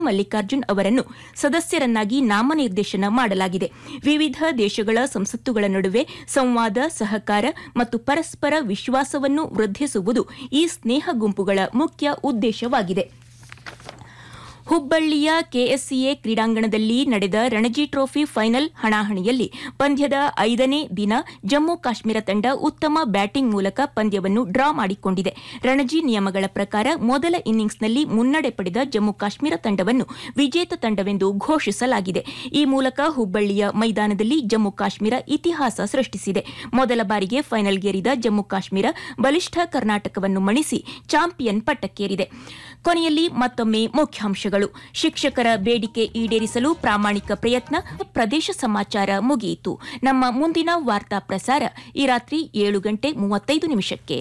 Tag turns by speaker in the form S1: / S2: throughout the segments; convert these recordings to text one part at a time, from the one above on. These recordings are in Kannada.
S1: ಮಲ್ಲಿಕಾರ್ಜುನ್ ಅವರನ್ನು ಸದಸ್ಯರನ್ನಾಗಿ ನಾಮನಿರ್ದೇಶನ ಮಾಡಲಾಗಿದೆ ವಿವಿಧ ದೇಶಗಳ ಸಂಸತ್ತುಗಳ ನಡುವೆ ಸಂವಾದ ಸಹಕಾರ ಮತ್ತು ಪರಸ್ಪರ ವಿಶ್ವಾಸವನ್ನು ವೃದ್ಧಿಸುವುದು ಈ ಸ್ನೇಹ ಗುಂಪುಗಳ ಮುಖ್ಯ ಉದ್ದೇಶವಾಗಿದೆ ಹುಬ್ಬಳ್ಳಿಯ ಕೆಎಸ್ಸಿಎ ಕ್ರೀಡಾಂಗಣದಲ್ಲಿ ನಡೆದ ರಣಜಿ ಟ್ರೋಫಿ ಫೈನಲ್ ಹಣಾಹಣಿಯಲ್ಲಿ ಪಂದ್ಯದ ಐದನೇ ದಿನ ಜಮ್ಮು ಕಾಶ್ಮೀರ ತಂಡ ಉತ್ತಮ ಬ್ಯಾಟಿಂಗ್ ಮೂಲಕ ಪಂದ್ಯವನ್ನು ಡ್ರಾ ಮಾಡಿಕೊಂಡಿದೆ ರಣಜಿ ನಿಯಮಗಳ ಪ್ರಕಾರ ಮೊದಲ ಇನ್ನಿಂಗ್ಸ್ನಲ್ಲಿ ಮುನ್ನಡೆ ಪಡೆದ ಜಮ್ಮು ಕಾಶ್ಮೀರ ತಂಡವನ್ನು ವಿಜೇತ ತಂಡವೆಂದು ಘೋಷಿಸಲಾಗಿದೆ ಈ ಮೂಲಕ ಹುಬ್ಬಳ್ಳಿಯ ಮೈದಾನದಲ್ಲಿ ಜಮ್ಮು ಕಾಶ್ಮೀರ ಇತಿಹಾಸ ಸೃಷ್ಟಿಸಿದೆ ಮೊದಲ ಬಾರಿಗೆ ಫೈನಲ್ಗೇರಿದ ಜಮ್ಮು ಕಾಶ್ಮೀರ ಬಲಿಷ್ಠ ಕರ್ನಾಟಕವನ್ನು ಮಣಿಸಿ ಚಾಂಪಿಯನ್ ಪಟ್ಟಕ್ಕೇರಿದೆ ಕೊನೆಯಲ್ಲಿ ಮತ್ತೊಮ್ಮೆ ಮುಖ್ಯಾಂಶಗಳು ಶಿಕ್ಷಕರ ಬೇಡಿಕೆ ಈಡೇರಿಸಲು ಪ್ರಾಮಾಣಿಕ ಪ್ರಯತ್ನ ಪ್ರದೇಶ ಸಮಾಚಾರ ಮುಗಿಯಿತು ನಮ್ಮ ಮುಂದಿನ ವಾರ್ತಾ ಪ್ರಸಾರ ಈ ರಾತ್ರಿ ಏಳು ಗಂಟೆ ಮೂವತ್ತೈದು ನಿಮಿಷಕ್ಕೆ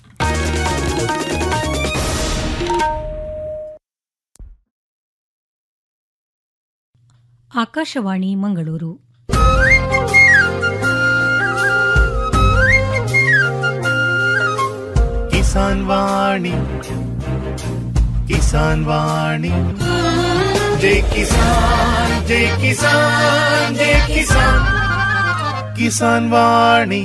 S2: ಆಕಾಶವಾಣಿ ಮಂಗಳೂರು
S3: ಕಿಸಾನ್ ವಾಣಿ ಕಿಸಾನ್ ವಾಣಿ ಜೈ ಕಿಸಾನ್ ಜೈ ಕಿಸಾನ್ ಜೈ ಕಿಸಾನ್ ಕಿಸಾನ್ ವಾಣಿ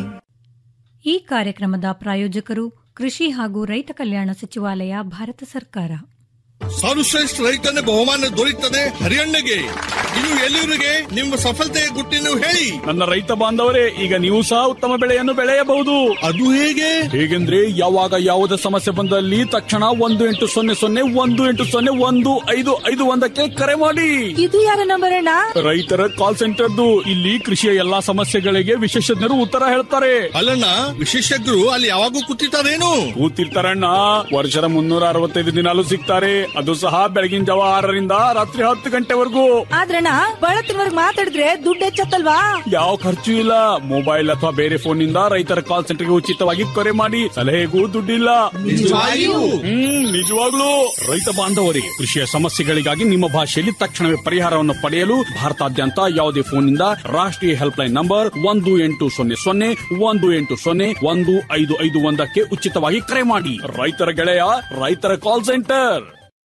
S2: ಈ ಕಾರ್ಯಕ್ರಮದ ಪ್ರಾಯೋಜಕರು ಕೃಷಿ ಹಾಗೂ ರೈತ ಕಲ್ಯಾಣ ಸಚಿವಾಲಯ ಭಾರತ ಸರ್ಕಾರ
S4: ಸರ್ವಶ್ರೇಷ್ಠ ರೈತನ ಬಹುಮಾನ ದೊರೆಯುತ್ತದೆ ಹರಿಯಣ್ಣಗೆ ಇದು ಎಲ್ಲಿವರಿಗೆ ನಿಮ್ಮ ಸಫಲತೆಯ ಗುಟ್ಟಿನ ಹೇಳಿ
S5: ನನ್ನ ರೈತ ಬಾಂಧವರೇ ಈಗ ನೀವು ಸಹ ಉತ್ತಮ ಬೆಳೆಯನ್ನು ಬೆಳೆಯಬಹುದು
S4: ಅದು ಹೇಗೆ
S5: ಹೇಗೆಂದ್ರೆ ಯಾವಾಗ ಯಾವುದೇ ಸಮಸ್ಯೆ ಬಂದಲ್ಲಿ ತಕ್ಷಣ ಒಂದು ಎಂಟು ಸೊನ್ನೆ ಸೊನ್ನೆ ಒಂದು ಎಂಟು ಸೊನ್ನೆ ಒಂದು ಐದು ಐದು ಒಂದಕ್ಕೆ ಕರೆ ಮಾಡಿ
S6: ಇದು ಯಾರ ನಂಬರ್ ಅಣ್ಣ
S5: ರೈತರ ಕಾಲ್ ಸೆಂಟರ್ದು ಇಲ್ಲಿ ಕೃಷಿಯ ಎಲ್ಲಾ ಸಮಸ್ಯೆಗಳಿಗೆ ವಿಶೇಷಜ್ಞರು ಉತ್ತರ ಹೇಳ್ತಾರೆ
S4: ಅಲ್ಲಣ್ಣ ವಿಶೇಷಜ್ಞರು ಅಲ್ಲಿ ಯಾವಾಗೂ ಕೂತಿರ್ತಾರೇನು
S5: ಕೂತಿರ್ತಾರಣ್ಣ ವರ್ಷದ ಮುನ್ನೂರ ಅರವತ್ತೈದು ದಿನಾಲು ಸಿಗ್ತಾರೆ ಅದು ಸಹ ಬೆಳಗಿನ ಜಾವ ಆರರಿಂದ ರಾತ್ರಿ ಹತ್ತು ಗಂಟೆವರೆಗೂ
S6: ಆದ್ರಣ್ಣ ಬಳತ್ತಿನವರ್ಗ್ ಮಾತಾಡಿದ್ರೆ ದುಡ್ಡು ಹೆಚ್ಚತ್ತಲ್ವಾ
S5: ಯಾವ ಖರ್ಚು ಇಲ್ಲ ಮೊಬೈಲ್ ಅಥವಾ ಬೇರೆ ಫೋನ್ ನಿಂದ ರೈತರ ಕಾಲ್ ಸೆಂಟರ್ಗೆ ಉಚಿತವಾಗಿ ಕರೆ ಮಾಡಿ ಸಲಹೆಗೂ ದುಡ್ಡಿಲ್ಲ
S4: ನಿಜವಾಗಿಯೂ?
S5: ಹ್ಮ್ ನಿಜವಾಗ್ಲೂ ರೈತ ಬಾಂಧವರಿಗೆ ಕೃಷಿಯ ಸಮಸ್ಯೆಗಳಿಗಾಗಿ ನಿಮ್ಮ ಭಾಷೆಯಲ್ಲಿ ತಕ್ಷಣವೇ ಪರಿಹಾರವನ್ನು ಪಡೆಯಲು ಭಾರತಾದ್ಯಂತ ಯಾವುದೇ ಫೋನ್ನಿಂದ ರಾಷ್ಟ್ರೀಯ ಹೆಲ್ಪ್ ಲೈನ್ ನಂಬರ್ ಒಂದು ಎಂಟು ಸೊನ್ನೆ ಸೊನ್ನೆ ಒಂದು ಎಂಟು ಸೊನ್ನೆ ಒಂದು ಐದು ಐದು ಒಂದಕ್ಕೆ ಉಚಿತವಾಗಿ ಕರೆ ಮಾಡಿ ರೈತರ ಗೆಳೆಯ ರೈತರ ಕಾಲ್ ಸೆಂಟರ್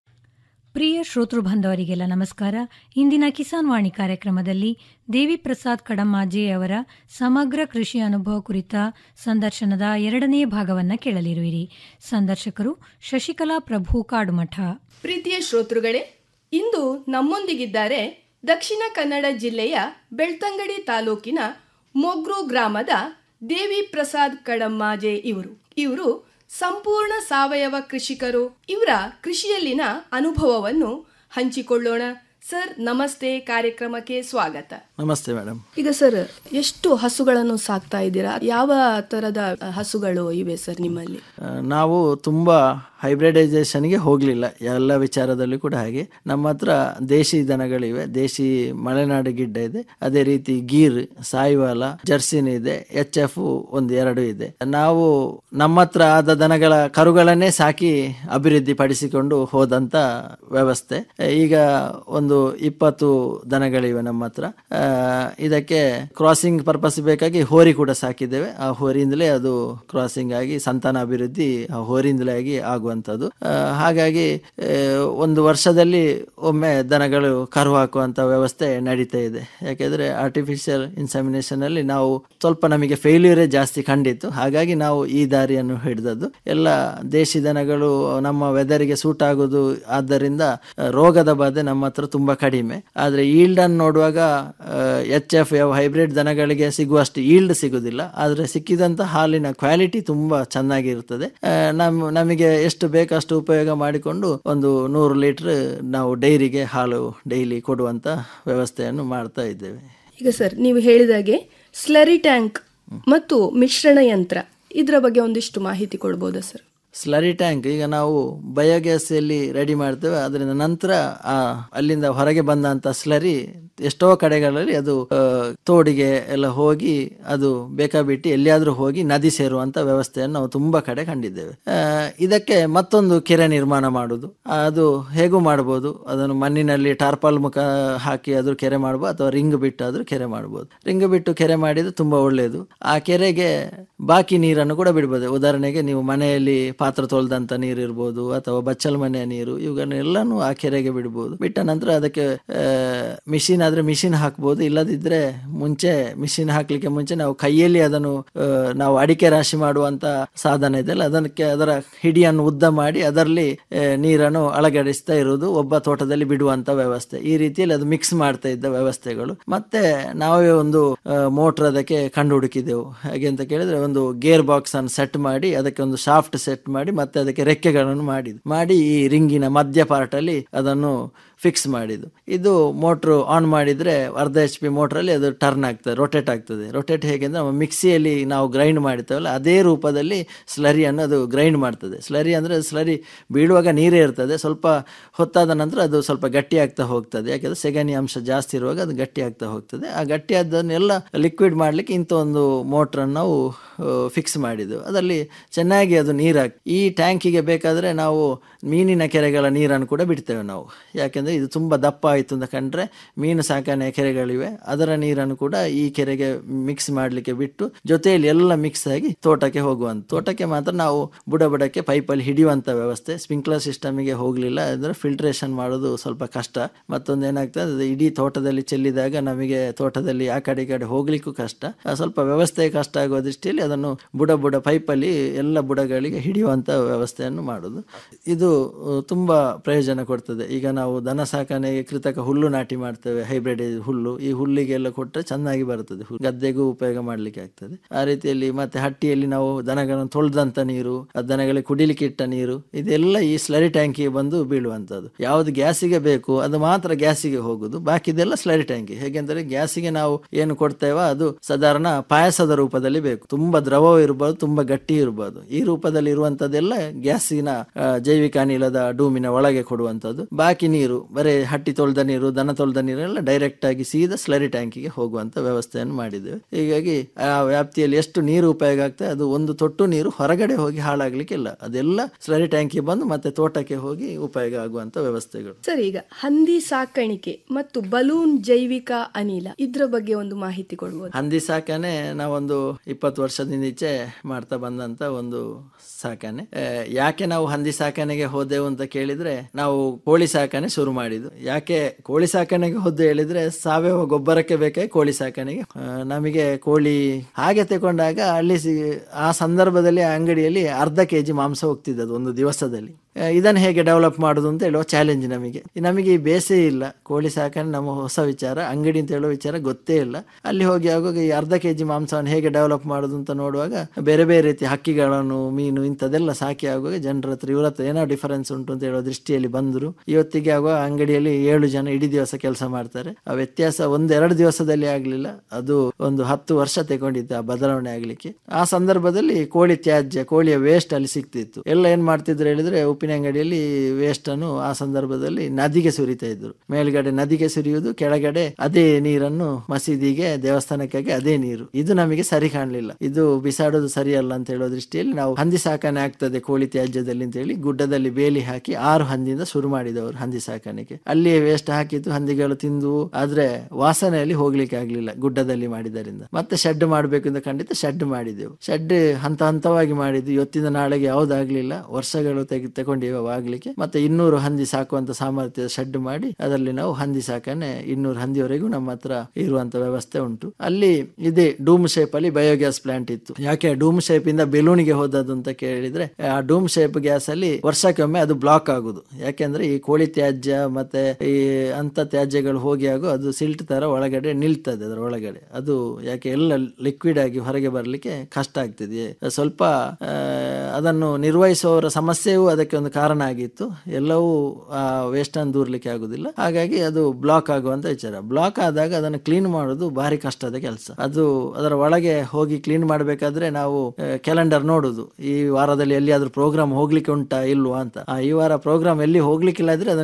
S2: ಪ್ರಿಯ ಶ್ರೋತೃ ಬಾಂಧವರಿಗೆಲ್ಲ ನಮಸ್ಕಾರ ಇಂದಿನ ಕಿಸಾನ್ ವಾಣಿ ಕಾರ್ಯಕ್ರಮದಲ್ಲಿ ದೇವಿ ಪ್ರಸಾದ್ ಕಡಮ್ಮಾಜೆ ಅವರ ಸಮಗ್ರ ಕೃಷಿ ಅನುಭವ ಕುರಿತ ಸಂದರ್ಶನದ ಎರಡನೇ ಭಾಗವನ್ನ ಕೇಳಲಿರುವಿರಿ ಸಂದರ್ಶಕರು ಶಶಿಕಲಾ ಪ್ರಭು ಕಾಡುಮಠ
S7: ಪ್ರೀತಿಯ ಶ್ರೋತೃಗಳೇ ಇಂದು ನಮ್ಮೊಂದಿಗಿದ್ದಾರೆ ದಕ್ಷಿಣ ಕನ್ನಡ ಜಿಲ್ಲೆಯ ಬೆಳ್ತಂಗಡಿ ತಾಲೂಕಿನ ಮೊಗ್ರು ಗ್ರಾಮದ ದೇವಿ ಪ್ರಸಾದ್ ಕಡಮ್ಮಾಜೆ ಇವರು ಇವರು ಸಂಪೂರ್ಣ ಸಾವಯವ ಕೃಷಿಕರು ಇವರ ಕೃಷಿಯಲ್ಲಿನ ಅನುಭವವನ್ನು ಹಂಚಿಕೊಳ್ಳೋಣ ಸರ್ ನಮಸ್ತೆ ಕಾರ್ಯಕ್ರಮಕ್ಕೆ ಸ್ವಾಗತ
S8: ನಮಸ್ತೆ ಮೇಡಮ್
S7: ಈಗ ಸರ್ ಎಷ್ಟು ಹಸುಗಳನ್ನು ಸಾಕ್ತಾ ಇದ್ದೀರಾ ಯಾವ ತರದ ಹಸುಗಳು ಇವೆ ಸರ್ ನಿಮ್ಮಲ್ಲಿ
S8: ನಾವು ತುಂಬ ಹೈಬ್ರಿಡೈಸೇಷನ್ಗೆ ಹೋಗಲಿಲ್ಲ ಎಲ್ಲ ವಿಚಾರದಲ್ಲೂ ಕೂಡ ಹಾಗೆ ನಮ್ಮ ಹತ್ರ ದೇಶಿ ದನಗಳಿವೆ ದೇಶಿ ಮಲೆನಾಡು ಗಿಡ್ಡ ಇದೆ ಅದೇ ರೀತಿ ಗೀರ್ ಸಾಯಿವಾಲ ಜರ್ಸಿನ್ ಇದೆ ಎಚ್ ಎಫ್ ಒಂದು ಎರಡು ಇದೆ ನಾವು ನಮ್ಮ ಹತ್ರ ಆದ ದನಗಳ ಕರುಗಳನ್ನೇ ಸಾಕಿ ಅಭಿವೃದ್ಧಿ ಪಡಿಸಿಕೊಂಡು ಹೋದಂತ ವ್ಯವಸ್ಥೆ ಈಗ ಒಂದು ಇಪ್ಪತ್ತು ದನಗಳಿವೆ ನಮ್ಮ ಹತ್ರ ಆ, ಇದಕ್ಕೆ ಕ್ರಾಸಿಂಗ್ ಪರ್ಪಸ್ ಬೇಕಾಗಿ ಹೋರಿ ಕೂಡ ಸಾಕಿದ್ದೇವೆ ಆ ಹೋರಿಯಿಂದಲೇ ಅದು ಕ್ರಾಸಿಂಗ್ ಆಗಿ ಸಂತಾನ ಅಭಿವೃದ್ಧಿ ಆ ಹೋರಿಯಿಂದಲೇ ಆಗಿ ಆಗುವಂಥದ್ದು ಆ, ಹಾಗಾಗಿ ಆ, ಒಂದು ವರ್ಷದಲ್ಲಿ ಒಮ್ಮೆ ದನಗಳು ಕರು ಹಾಕುವಂತ ವ್ಯವಸ್ಥೆ ನಡೀತಾ ಇದೆ ಯಾಕೆಂದ್ರೆ ಆರ್ಟಿಫಿಷಿಯಲ್ ಇನ್ಸಮಿನೇಷನ್ ಅಲ್ಲಿ ನಾವು ಸ್ವಲ್ಪ ನಮಗೆ ಫೇಲ್ಯೂರೇ ಜಾಸ್ತಿ ಕಂಡಿತ್ತು ಹಾಗಾಗಿ ನಾವು ಈ ದಾರಿಯನ್ನು ಹಿಡಿದದ್ದು ಎಲ್ಲ ದೇಶಿ ದನಗಳು ನಮ್ಮ ವೆದರಿಗೆ ಸೂಟ್ ಆಗೋದು ಆದ್ದರಿಂದ ಆ, ರೋಗದ ಬಾಧೆ ನಮ್ಮ ಹತ್ರ ತುಂಬಾ ಕಡಿಮೆ ಆದ್ರೆ ಈಲ್ಡ್ ಅನ್ನು ನೋಡುವಾಗ ಎಚ್ ಎಫ್ ಯಾವ ಹೈಬ್ರಿಡ್ ದನಗಳಿಗೆ ಸಿಗುವಷ್ಟು ಈಲ್ಡ್ ಸಿಗುದಿಲ್ಲ ಆದ್ರೆ ಸಿಕ್ಕಿದಂತ ಹಾಲಿನ ಕ್ವಾಲಿಟಿ ತುಂಬಾ ಚೆನ್ನಾಗಿರ್ತದೆ ಆ, ನಮ್ ನಮಗೆ ಎಷ್ಟು ಬೇಕಷ್ಟು ಉಪಯೋಗ ಮಾಡಿಕೊಂಡು ಒಂದು ನೂರು ಲೀಟರ್ ನಾವು ಡೈರಿಗೆ ಹಾಲು ಡೈಲಿ ಕೊಡುವಂತ ವ್ಯವಸ್ಥೆಯನ್ನು ಮಾಡ್ತಾ ಇದ್ದೇವೆ
S7: ಈಗ ಸರ್ ನೀವು ಹೇಳಿದಾಗೆ ಸ್ಲರಿ ಟ್ಯಾಂಕ್ ಮತ್ತು ಮಿಶ್ರಣ ಯಂತ್ರ ಇದರ ಬಗ್ಗೆ ಒಂದಿಷ್ಟು ಮಾಹಿತಿ ಕೊಡ್ಬೋದಾ ಸರ್
S8: ಸ್ಲರಿ ಟ್ಯಾಂಕ್ ಈಗ ನಾವು ಬಯೋಗ್ಯಾಸ್ ಎಲ್ಲಿ ರೆಡಿ ಮಾಡ್ತೇವೆ ಅದರಿಂದ ನಂತರ ಆ ಅಲ್ಲಿಂದ ಹೊರಗೆ ಬಂದಂತ ಸ್ಲರಿ ಎಷ್ಟೋ ಕಡೆಗಳಲ್ಲಿ ಅದು ಆ, ತೋಡಿಗೆ ಎಲ್ಲ ಹೋಗಿ ಅದು ಬೇಕಾಬಿಟ್ಟು ಎಲ್ಲಿಯಾದ್ರೂ ಹೋಗಿ ನದಿ ಸೇರುವಂತ ವ್ಯವಸ್ಥೆಯನ್ನು ನಾವು ತುಂಬಾ ಕಡೆ ಕಂಡಿದ್ದೇವೆ ಆ, ಇದಕ್ಕೆ ಮತ್ತೊಂದು ಕೆರೆ ನಿರ್ಮಾಣ ಮಾಡುದು ಅದು ಹೇಗೂ ಮಾಡಬಹುದು ಅದನ್ನು ಮಣ್ಣಿನಲ್ಲಿ ಟಾರ್ಪಾಲ್ ಮುಖ ಹಾಕಿ ಆದ್ರೂ ಕೆರೆ ಮಾಡಬಹುದು ಅಥವಾ ರಿಂಗ್ ಬಿಟ್ಟು ಆದ್ರೂ ಕೆರೆ ಮಾಡಬಹುದು ರಿಂಗ್ ಬಿಟ್ಟು ಕೆರೆ ಮಾಡಿದ್ರೆ ತುಂಬಾ ಒಳ್ಳೆಯದು ಆ ಕೆರೆಗೆ ಬಾಕಿ ನೀರನ್ನು ಕೂಡ ಬಿಡ್ಬೋದು ಉದಾಹರಣೆಗೆ ನೀವು ಮನೆಯಲ್ಲಿ ಪಾತ್ರ ತೊಳೆದಂತ ನೀರು ಇರ್ಬೋದು ಅಥವಾ ಬಚ್ಚಲ ಮನೆಯ ನೀರು ಇವುಗಳನ್ನೆಲ್ಲಾನು ಆ ಕೆರೆಗೆ ಬಿಡ್ಬೋದು ಬಿಟ್ಟ ನಂತರ ಅದಕ್ಕೆ ಮಿಷಿನ್ ಆದ್ರೆ ಮಿಷಿನ್ ಹಾಕ್ಬೋದು ಇಲ್ಲದಿದ್ರೆ ಮುಂಚೆ ಮಿಷಿನ್ ಹಾಕ್ಲಿಕ್ಕೆ ಮುಂಚೆ ನಾವು ಕೈಯಲ್ಲಿ ಅದನ್ನು ಆ, ನಾವು ಅಡಿಕೆ ರಾಶಿ ಮಾಡುವಂತ ಸಾಧನ ಇದೆಯಲ್ಲ ಅದಕ್ಕೆ ಅದರ ಹಿಡಿಯನ್ನು ಉದ್ದ ಮಾಡಿ ಅದರಲ್ಲಿ ಆ, ನೀರನ್ನು ಅಳಗಡಿಸ್ತಾ ಇರುವುದು ಒಬ್ಬ ತೋಟದಲ್ಲಿ ಬಿಡುವಂತ ವ್ಯವಸ್ಥೆ ಈ ರೀತಿಯಲ್ಲಿ ಅದು ಮಿಕ್ಸ್ ಮಾಡ್ತಾ ಇದ್ದ ವ್ಯವಸ್ಥೆಗಳು ಮತ್ತೆ ನಾವೇ ಒಂದು ಮೋಟರ್ ಅದಕ್ಕೆ ಕಂಡು ಹುಡುಕಿದೆವು ಹಾಗೆ ಅಂತ ಕೇಳಿದ್ರೆ ಒಂದು ಗೇರ್ ಬಾಕ್ಸ್ ಅನ್ನು ಸೆಟ್ ಮಾಡಿ ಅದಕ್ಕೆ ಒಂದು ಶಾಫ್ಟ್ ಸೆಟ್ ಮಾಡಿ ಮತ್ತೆ ಅದಕ್ಕೆ ರೆಕ್ಕೆಗಳನ್ನು ಮಾಡಿದ್ದು ಮಾಡಿ ಈ ರಿಂಗಿನ ಮಧ್ಯ ಪಾರ್ಟ್ ಅಲ್ಲಿ ಅದನ್ನು ಫಿಕ್ಸ್ ಮಾಡಿದ್ದು ಇದು ಮೋಟ್ರು ಆನ್ ಮಾಡಿದ್ರೆ ಅರ್ಧ ಎಚ್ ಪಿ ಮೋಟ್ರಲ್ಲಿ ಅದು ಟರ್ನ್ ಆಗ್ತದೆ ರೊಟೇಟ್ ಆಗ್ತದೆ ರೊಟೇಟ್ ಹೇಗೆ ಅಂದ್ರೆ ನಮ್ಮ ಮಿಕ್ಸಿಯಲ್ಲಿ ನಾವು ಗ್ರೈಂಡ್ ಮಾಡ್ತೇವಲ್ಲ ಅದೇ ರೂಪದಲ್ಲಿ ಸ್ಲರಿಯನ್ನು ಅದು ಗ್ರೈಂಡ್ ಮಾಡ್ತದೆ ಸ್ಲರಿ ಅಂದ್ರೆ ಸ್ಲರಿ ಬೀಳುವಾಗ ನೀರೇ ಇರ್ತದೆ ಸ್ವಲ್ಪ ಹೊತ್ತಾದ ನಂತರ ಅದು ಸ್ವಲ್ಪ ಗಟ್ಟಿ ಆಗ್ತಾ ಹೋಗ್ತದೆ ಯಾಕಂದ್ರೆ ಸೆಗಣಿ ಅಂಶ ಜಾಸ್ತಿ ಇರುವಾಗ ಅದು ಗಟ್ಟಿ ಆಗ್ತಾ ಹೋಗ್ತದೆ ಆ ಗಟ್ಟಿ ಆದನ್ನೆಲ್ಲ ಲಿಕ್ವಿಡ್ ಮಾಡ್ಲಿಕ್ಕೆ ಇಂಥ ಒಂದು ಮೋಟ್ರನ್ನು ನಾವು ಫಿಕ್ಸ್ ಮಾಡಿದ್ದು ಅದರಲ್ಲಿ ಚೆನ್ನಾಗಿ ಅದು ನೀರು ಹಾಕಿ ಈ ಟ್ಯಾಂಕಿಗೆ ಬೇಕಾದ್ರೆ ನಾವು ಮೀನಿನ ಕೆರೆಗಳ ನೀರನ್ನು ಕೂಡ ಬಿಡ್ತೇವೆ ನಾವು ಯಾಕೆಂದ್ರೆ ಇದು ತುಂಬಾ ದಪ್ಪ ಆಯಿತು ಅಂತ ಕಂಡ್ರೆ ಮೀನು ಸಾಕಣೆ ಕೆರೆಗಳಿವೆ ಅದರ ನೀರನ್ನು ಕೂಡ ಈ ಕೆರೆಗೆ ಮಿಕ್ಸ್ ಮಾಡಲಿಕ್ಕೆ ಬಿಟ್ಟು ಜೊತೆಯಲ್ಲಿ ಎಲ್ಲ ಮಿಕ್ಸ್ ಆಗಿ ತೋಟಕ್ಕೆ ಹೋಗುವಂತ ತೋಟಕ್ಕೆ ಮಾತ್ರ ನಾವು ಬುಡ ಬುಡಕ್ಕೆ ಪೈಪಲ್ಲಿ ಹಿಡಿಯುವಂತ ವ್ಯವಸ್ಥೆ ಸ್ಪ್ರಿಂಕ್ಲರ್ ಸಿಸ್ಟಮಿಗೆ ಹೋಗಲಿಲ್ಲ ಅಂದ್ರೆ ಫಿಲ್ಟ್ರೇಷನ್ ಮಾಡೋದು ಸ್ವಲ್ಪ ಕಷ್ಟ ಮತ್ತೊಂದು ಏನಾಗ್ತದೆ ಅದು ಇಡೀ ತೋಟದಲ್ಲಿ ಚೆಲ್ಲಿದಾಗ ನಮಗೆ ತೋಟದಲ್ಲಿ ಆ ಕಡೆ ಈ ಕಡೆ ಹೋಗ್ಲಿಕ್ಕೂ ಕಷ್ಟ ಆ ಸ್ವಲ್ಪ ವ್ಯವಸ್ಥೆ ಕಷ್ಟ ಆಗುವ ದೃಷ್ಟಿಯಲ್ಲಿ ಅದನ್ನು ಬುಡ ಬುಡ ಪೈಪಲ್ಲಿ ಎಲ್ಲ ಬುಡಗಳಿಗೆ ಹಿಡಿಯುವಂತ ವ್ಯವಸ್ಥೆಯನ್ನು ಮಾಡುದು ಇದು ಅಹ್, ತುಂಬಾ ಪ್ರಯೋಜನ ಕೊಡ್ತದೆ ಈಗ ನಾವು ದನ ಸಾಕಣೆಗೆ ಕೃತಕ ಹುಲ್ಲು ನಾಟಿ ಮಾಡ್ತೇವೆ ಹೈಬ್ರಿಡ್ ಹುಲ್ಲು ಈ ಹುಲ್ಲಿಗೆಲ್ಲ ಕೊಟ್ಟರೆ ಚೆನ್ನಾಗಿ ಬರ್ತದೆ ಹು- ಗದ್ದೆಗೂ ಉಪಯೋಗ ಮಾಡ್ಲಿಕ್ಕೆ ಆಗ್ತದೆ ಆ ರೀತಿಯಲ್ಲಿ ಮತ್ತೆ ಹಟ್ಟಿಯಲ್ಲಿ ನಾವು ದನಗಳನ್ನು ತೊಳೆದಂತ ನೀರು ಆ ದನಗಳಿಗೆ ಕುಡಿಲಿಕ್ಕೆ ಇಟ್ಟ ನೀರು ಇದೆಲ್ಲ ಈ ಸ್ಲರಿ ಟ್ಯಾಂಕಿಗೆ ಬಂದು ಬೀಳುವಂತದ್ದು ಯಾವ್ದು ಗ್ಯಾಸಿಗೆ ಬೇಕು ಅದು ಮಾತ್ರ ಗ್ಯಾಸಿಗೆ ಹೋಗುದು ಬಾಕಿದೆಲ್ಲ ಸ್ಲರಿ ಟ್ಯಾಂಕಿ ಹೇಗೆಂದ್ರೆ ಗ್ಯಾಸಿಗೆ ನಾವು ಏನು ಕೊಡ್ತೇವೋ ಅದು ಸಾಧಾರಣ ಪಾಯಸದ ರೂಪದಲ್ಲಿ ಬೇಕು ತುಂಬಾ ದ್ರವ ಇರಬಾರ್ದು ತುಂಬಾ ಗಟ್ಟಿ ಇರಬಾರ್ದು ಈ ರೂಪದಲ್ಲಿ ಇರುವಂತದ್ದೆಲ್ಲ ಗ್ಯಾಸಿನ ಆ, ಜೈವಿಕ ಅನಿಲದ ಡೂಮಿನ ಒಳಗೆ ಕೊಡುವಂತದ್ದು ಬಾಕಿ ನೀರು ಬರೀ ಹಟ್ಟಿ ತೊಳೆದ ನೀರು ದನ ತೊಳೆದ ನೀರೆಲ್ಲ ಡೈರೆಕ್ಟ್ ಆಗಿ ಸೀದಾ ಸ್ಲರಿ ಟ್ಯಾಂಕಿಗೆ ಹೋಗುವಂತ ವ್ಯವಸ್ಥೆಯನ್ನು ಮಾಡಿದ್ದೇವೆ ಹೀಗಾಗಿ ಆ ವ್ಯಾಪ್ತಿಯಲ್ಲಿ ಎಷ್ಟು ನೀರು ಉಪಯೋಗ ಆಗ್ತದೆ ಅದು ಒಂದು ತೊಟ್ಟು ನೀರು ಹೊರಗಡೆ ಹೋಗಿ ಹಾಳಾಗ್ಲಿಕ್ಕಿಲ್ಲ ಅದೆಲ್ಲ ಸ್ಲರಿ ಟ್ಯಾಂಕಿಗೆ ಬಂದು ಮತ್ತೆ ತೋಟಕ್ಕೆ ಹೋಗಿ ಉಪಯೋಗ ಆಗುವಂತ ವ್ಯವಸ್ಥೆಗಳು
S7: ಸರ್ ಈಗ ಹಂದಿ ಸಾಕಾಣಿಕೆ ಮತ್ತು ಬಲೂನ್ ಜೈವಿಕ ಅನಿಲ ಇದ್ರ ಬಗ್ಗೆ ಒಂದು ಮಾಹಿತಿ ಕೊಡ್ಬೋದು
S8: ಹಂದಿ ಸಾಕಣೆ ನಾವೊಂದು ಇಪ್ಪತ್ತು ವರ್ಷದಿಂದ ಈಚೆ ಮಾಡ್ತಾ ಬಂದಂತ ಒಂದು ಸಾಕಣೆ ಆ, ಯಾಕೆ ನಾವು ಹಂದಿ ಸಾಕಣೆಗೆ ಹೋದೆವು ಅಂತ ಕೇಳಿದ್ರೆ ನಾವು ಕೋಳಿ ಸಾಕಣೆ ಶುರು ಮಾಡಿದ್ದು ಯಾಕೆ ಕೋಳಿ ಸಾಕಣೆಗೆ ಹೋದ್ದು ಹೇಳಿದ್ರೆ ಸಾವಯವ ಗೊಬ್ಬರಕ್ಕೆ ಬೇಕಾಗಿ ಕೋಳಿ ಸಾಕಣೆಗೆ ಆ, ನಮಗೆ ಕೋಳಿ ಹಾಗೆ ತಗೊಂಡಾಗ ಅಲ್ಲಿ ಸಿ- ಆ ಸಂದರ್ಭದಲ್ಲಿ ಆ ಅಂಗಡಿಯಲ್ಲಿ ಅರ್ಧ ಕೆಜಿ ಮಾಂಸ ಹೋಗ್ತಿದ್ದದು ಒಂದು ದಿವಸದಲ್ಲಿ ಆ, ಇದನ್ನು ಹೇಗೆ ಡೆವಲಪ್ ಮಾಡುದು ಅಂತ ಹೇಳುವ ಚಾಲೆಂಜ್ ನಮಗೆ ನಮಗೆ ಈ ಬೇಸೇ ಇಲ್ಲ ಕೋಳಿ ಸಾಕಣೆ ನಮ್ಮ ಹೊಸ ವಿಚಾರ ಅಂಗಡಿ ಅಂತ ಹೇಳುವ ವಿಚಾರ ಗೊತ್ತೇ ಇಲ್ಲ ಅಲ್ಲಿ ಹೋಗಿ ಆಗುವಾಗ ಈ ಅರ್ಧ ಕೆಜಿ ಮಾಂಸವನ್ನು ಹೇಗೆ ಡೆವಲಪ್ ಮಾಡುದು ಅಂತ ನೋಡುವಾಗ ಬೇರೆ ಬೇರೆ ರೀತಿ ಹಕ್ಕಿಗಳನ್ನು ಮೀನು ಇಂಥದ್ದೆಲ್ಲ ಸಾಕಿ ಆಗುವಾಗ ಜನರ ಹತ್ರ ಇವ್ರ ಹತ್ರ ಏನೋ ಡಿಫರೆನ್ಸ್ ಉಂಟು ಅಂತ ಹೇಳೋ ದೃಷ್ಟಿಯಲ್ಲಿ ಬಂದರು ಇವತ್ತಿಗೆ ಆಗುವ ಅಂಗಡಿಯಲ್ಲಿ ಏಳು ಜನ ಇಡೀ ದಿವಸ ಕೆಲಸ ಮಾಡ್ತಾರೆ ಆ ವ್ಯತ್ಯಾಸ ಒಂದೆರಡು ದಿವಸದಲ್ಲಿ ಆಗ್ಲಿಲ್ಲ ಅದು ಒಂದು ಹತ್ತು ವರ್ಷ ತಗೊಂಡಿತ್ತು ಆ ಬದಲಾವಣೆ ಆಗ್ಲಿಕ್ಕೆ ಆ ಸಂದರ್ಭದಲ್ಲಿ ಕೋಳಿ ತ್ಯಾಜ್ಯ ಕೋಳಿಯ ವೇಸ್ಟ್ ಅಲ್ಲಿ ಸಿಗ್ತಿತ್ತು ಎಲ್ಲ ಏನ್ ಮಾಡ್ತಿದ್ರು ಹೇಳಿದ್ರೆ ಉಪ್ಪಿನ ಅಂಗಡಿಯಲ್ಲಿ ವೇಸ್ಟ್ ಅನ್ನು ಆ ಸಂದರ್ಭದಲ್ಲಿ ನದಿಗೆ ಸುರಿತಾ ಇದ್ರು ಮೇಲ್ಗಡೆ ನದಿಗೆ ಸುರಿಯುವುದು ಕೆಳಗಡೆ ಅದೇ ನೀರನ್ನು ಮಸೀದಿಗೆ ದೇವಸ್ಥಾನಕ್ಕಾಗಿ ಅದೇ ನೀರು ಇದು ನಮಗೆ ಸರಿ ಕಾಣಲಿಲ್ಲ ಇದು ಬಿಸಾಡೋದು ಸರಿಯಲ್ಲ ಅಂತ ಹೇಳೋ ದೃಷ್ಟಿಯಲ್ಲಿ ನಾವು ಹಂದಿ ಸಾಕಣೆ ಆಗ್ತದೆ ಕೋಳಿ ತ್ಯಾಜ್ಯದಲ್ಲಿ ಅಂತ ಹೇಳಿ ಗುಡ್ಡದಲ್ಲಿ ಬೇಲಿ ಹಾಕಿ ಆರು ಹಂದಿಯಿಂದ ಶುರು ಮಾಡಿದವರು ಹಂದಿ ಸಾಕಾಣಿಕೆ ಅಲ್ಲಿಯೇ ವೇಸ್ಟ್ ಹಾಕಿದ್ದು ಹಂದಿಗಳು ತಿಂದು ಆದ್ರೆ ವಾಸನೆಯಲ್ಲಿ ಹೋಗ್ಲಿಕ್ಕೆ ಆಗ್ಲಿಲ್ಲ ಗುಡ್ಡದಲ್ಲಿ ಮಾಡಿದ್ದರಿಂದ ಮತ್ತೆ ಶೆಡ್ ಮಾಡಬೇಕು ಅಂತ ಖಂಡಿತ ಶೆಡ್ ಮಾಡಿದೆವು ಶೆಡ್ ಹಂತ ಹಂತವಾಗಿ ಮಾಡಿದ್ದು ಇವತ್ತಿನ ನಾಳೆಗೆ ಯಾವ್ದಾಗ್ಲಿಲ್ಲ ವರ್ಷಗಳು ತೆಗೆ ತಗೊಂಡಿವೆ ಆಗ್ಲಿಕ್ಕೆ ಮತ್ತೆ ಇನ್ನೂರು ಹಂದಿ ಸಾಕುವಂತ ಸಾಮರ್ಥ್ಯದ ಶೆಡ್ ಮಾಡಿ ಅದರಲ್ಲಿ ನಾವು ಹಂದಿ ಸಾಕಣೆ ಇನ್ನೂರು ಹಂದಿವರೆಗೂ ನಮ್ಮ ಹತ್ರ ಇರುವಂತ ವ್ಯವಸ್ಥೆ ಉಂಟು ಅಲ್ಲಿ ಇದೆ ಡೂಮ್ ಶೇಪ್ ಅಲ್ಲಿ ಬಯೋಗ್ಯಾಸ್ ಪ್ಲಾಂಟ್ ಇತ್ತು ಯಾಕೆ ಡೂಮ್ ಶೇಪ್ ಇಂದ ಬೆಲೂನಿಗೆ ಹೋದದ್ದು ಅಂತ ಕೇಳಿದ್ರೆ ಆ ಡೂಮ್ ಶೇಪ್ ಗ್ಯಾಸ್ ಅಲ್ಲಿ ವರ್ಷಕ್ಕೊಮ್ಮೆ ಅದು ಬ್ಲಾಕ್ ಆಗುದು ಯಾಕೆಂದ್ರೆ ಈ ಕೋಳಿ ತ್ಯಾಜ್ಯ ಮತ್ತೆ ಈ ಅಂತ ತ್ಯಾಜ್ಯಗಳು ಹೋಗಿ ಆಗು ಅದು ಸಿಲ್ಟ್ ತರ ಒಳಗಡೆ ನಿಲ್ತದೆ ಅದರ ಒಳಗಡೆ ಅದು ಯಾಕೆ ಎಲ್ಲ ಲಿಕ್ವಿಡ್ ಆಗಿ ಹೊರಗೆ ಬರಲಿಕ್ಕೆ ಕಷ್ಟ ಆಗ್ತದೆ ಸ್ವಲ್ಪ ಆ, ಅದನ್ನು ನಿರ್ವಹಿಸುವವರ ಸಮಸ್ಯೆಯೂ ಅದಕ್ಕೆ ಒಂದು ಕಾರಣ ಆಗಿತ್ತು ಎಲ್ಲವೂ ಆ ವೇಸ್ಟ್ ಅನ್ನು ದೂರ್ಲಿಕ್ಕೆ ಆಗುದಿಲ್ಲ ಹಾಗಾಗಿ ಅದು ಬ್ಲಾಕ್ ಆಗುವಂತ ವಿಚಾರ ಬ್ಲಾಕ್ ಆದಾಗ ಅದನ್ನು ಕ್ಲೀನ್ ಮಾಡೋದು ಭಾರಿ ಕಷ್ಟದ ಕೆಲಸ ಅದು ಅದರ ಒಳಗೆ ಹೋಗಿ ಕ್ಲೀನ್ ಮಾಡಬೇಕಾದ್ರೆ ನಾವು ಕ್ಯಾಲೆಂಡರ್ ನೋಡುದು ಈ ವಾರದಲ್ಲಿ ಎಲ್ಲಿಯಾದ್ರೂ ಪ್ರೋಗ್ರಾಮ್ ಹೋಗ್ಲಿಕ್ಕೆ ಉಂಟಾ ಇಲ್ವಾ ಅಂತ ಆ, ಈ ವಾರ ಪ್ರೋಗ್ರಾಮ್ ಎಲ್ಲಿ ಹೋಗ್ಲಿಕ್ಕಿಲ್ಲ ಇದ್ರೆ ಅದನ್ನು ಕ್ಲೀನ್ ಮಾಡಿ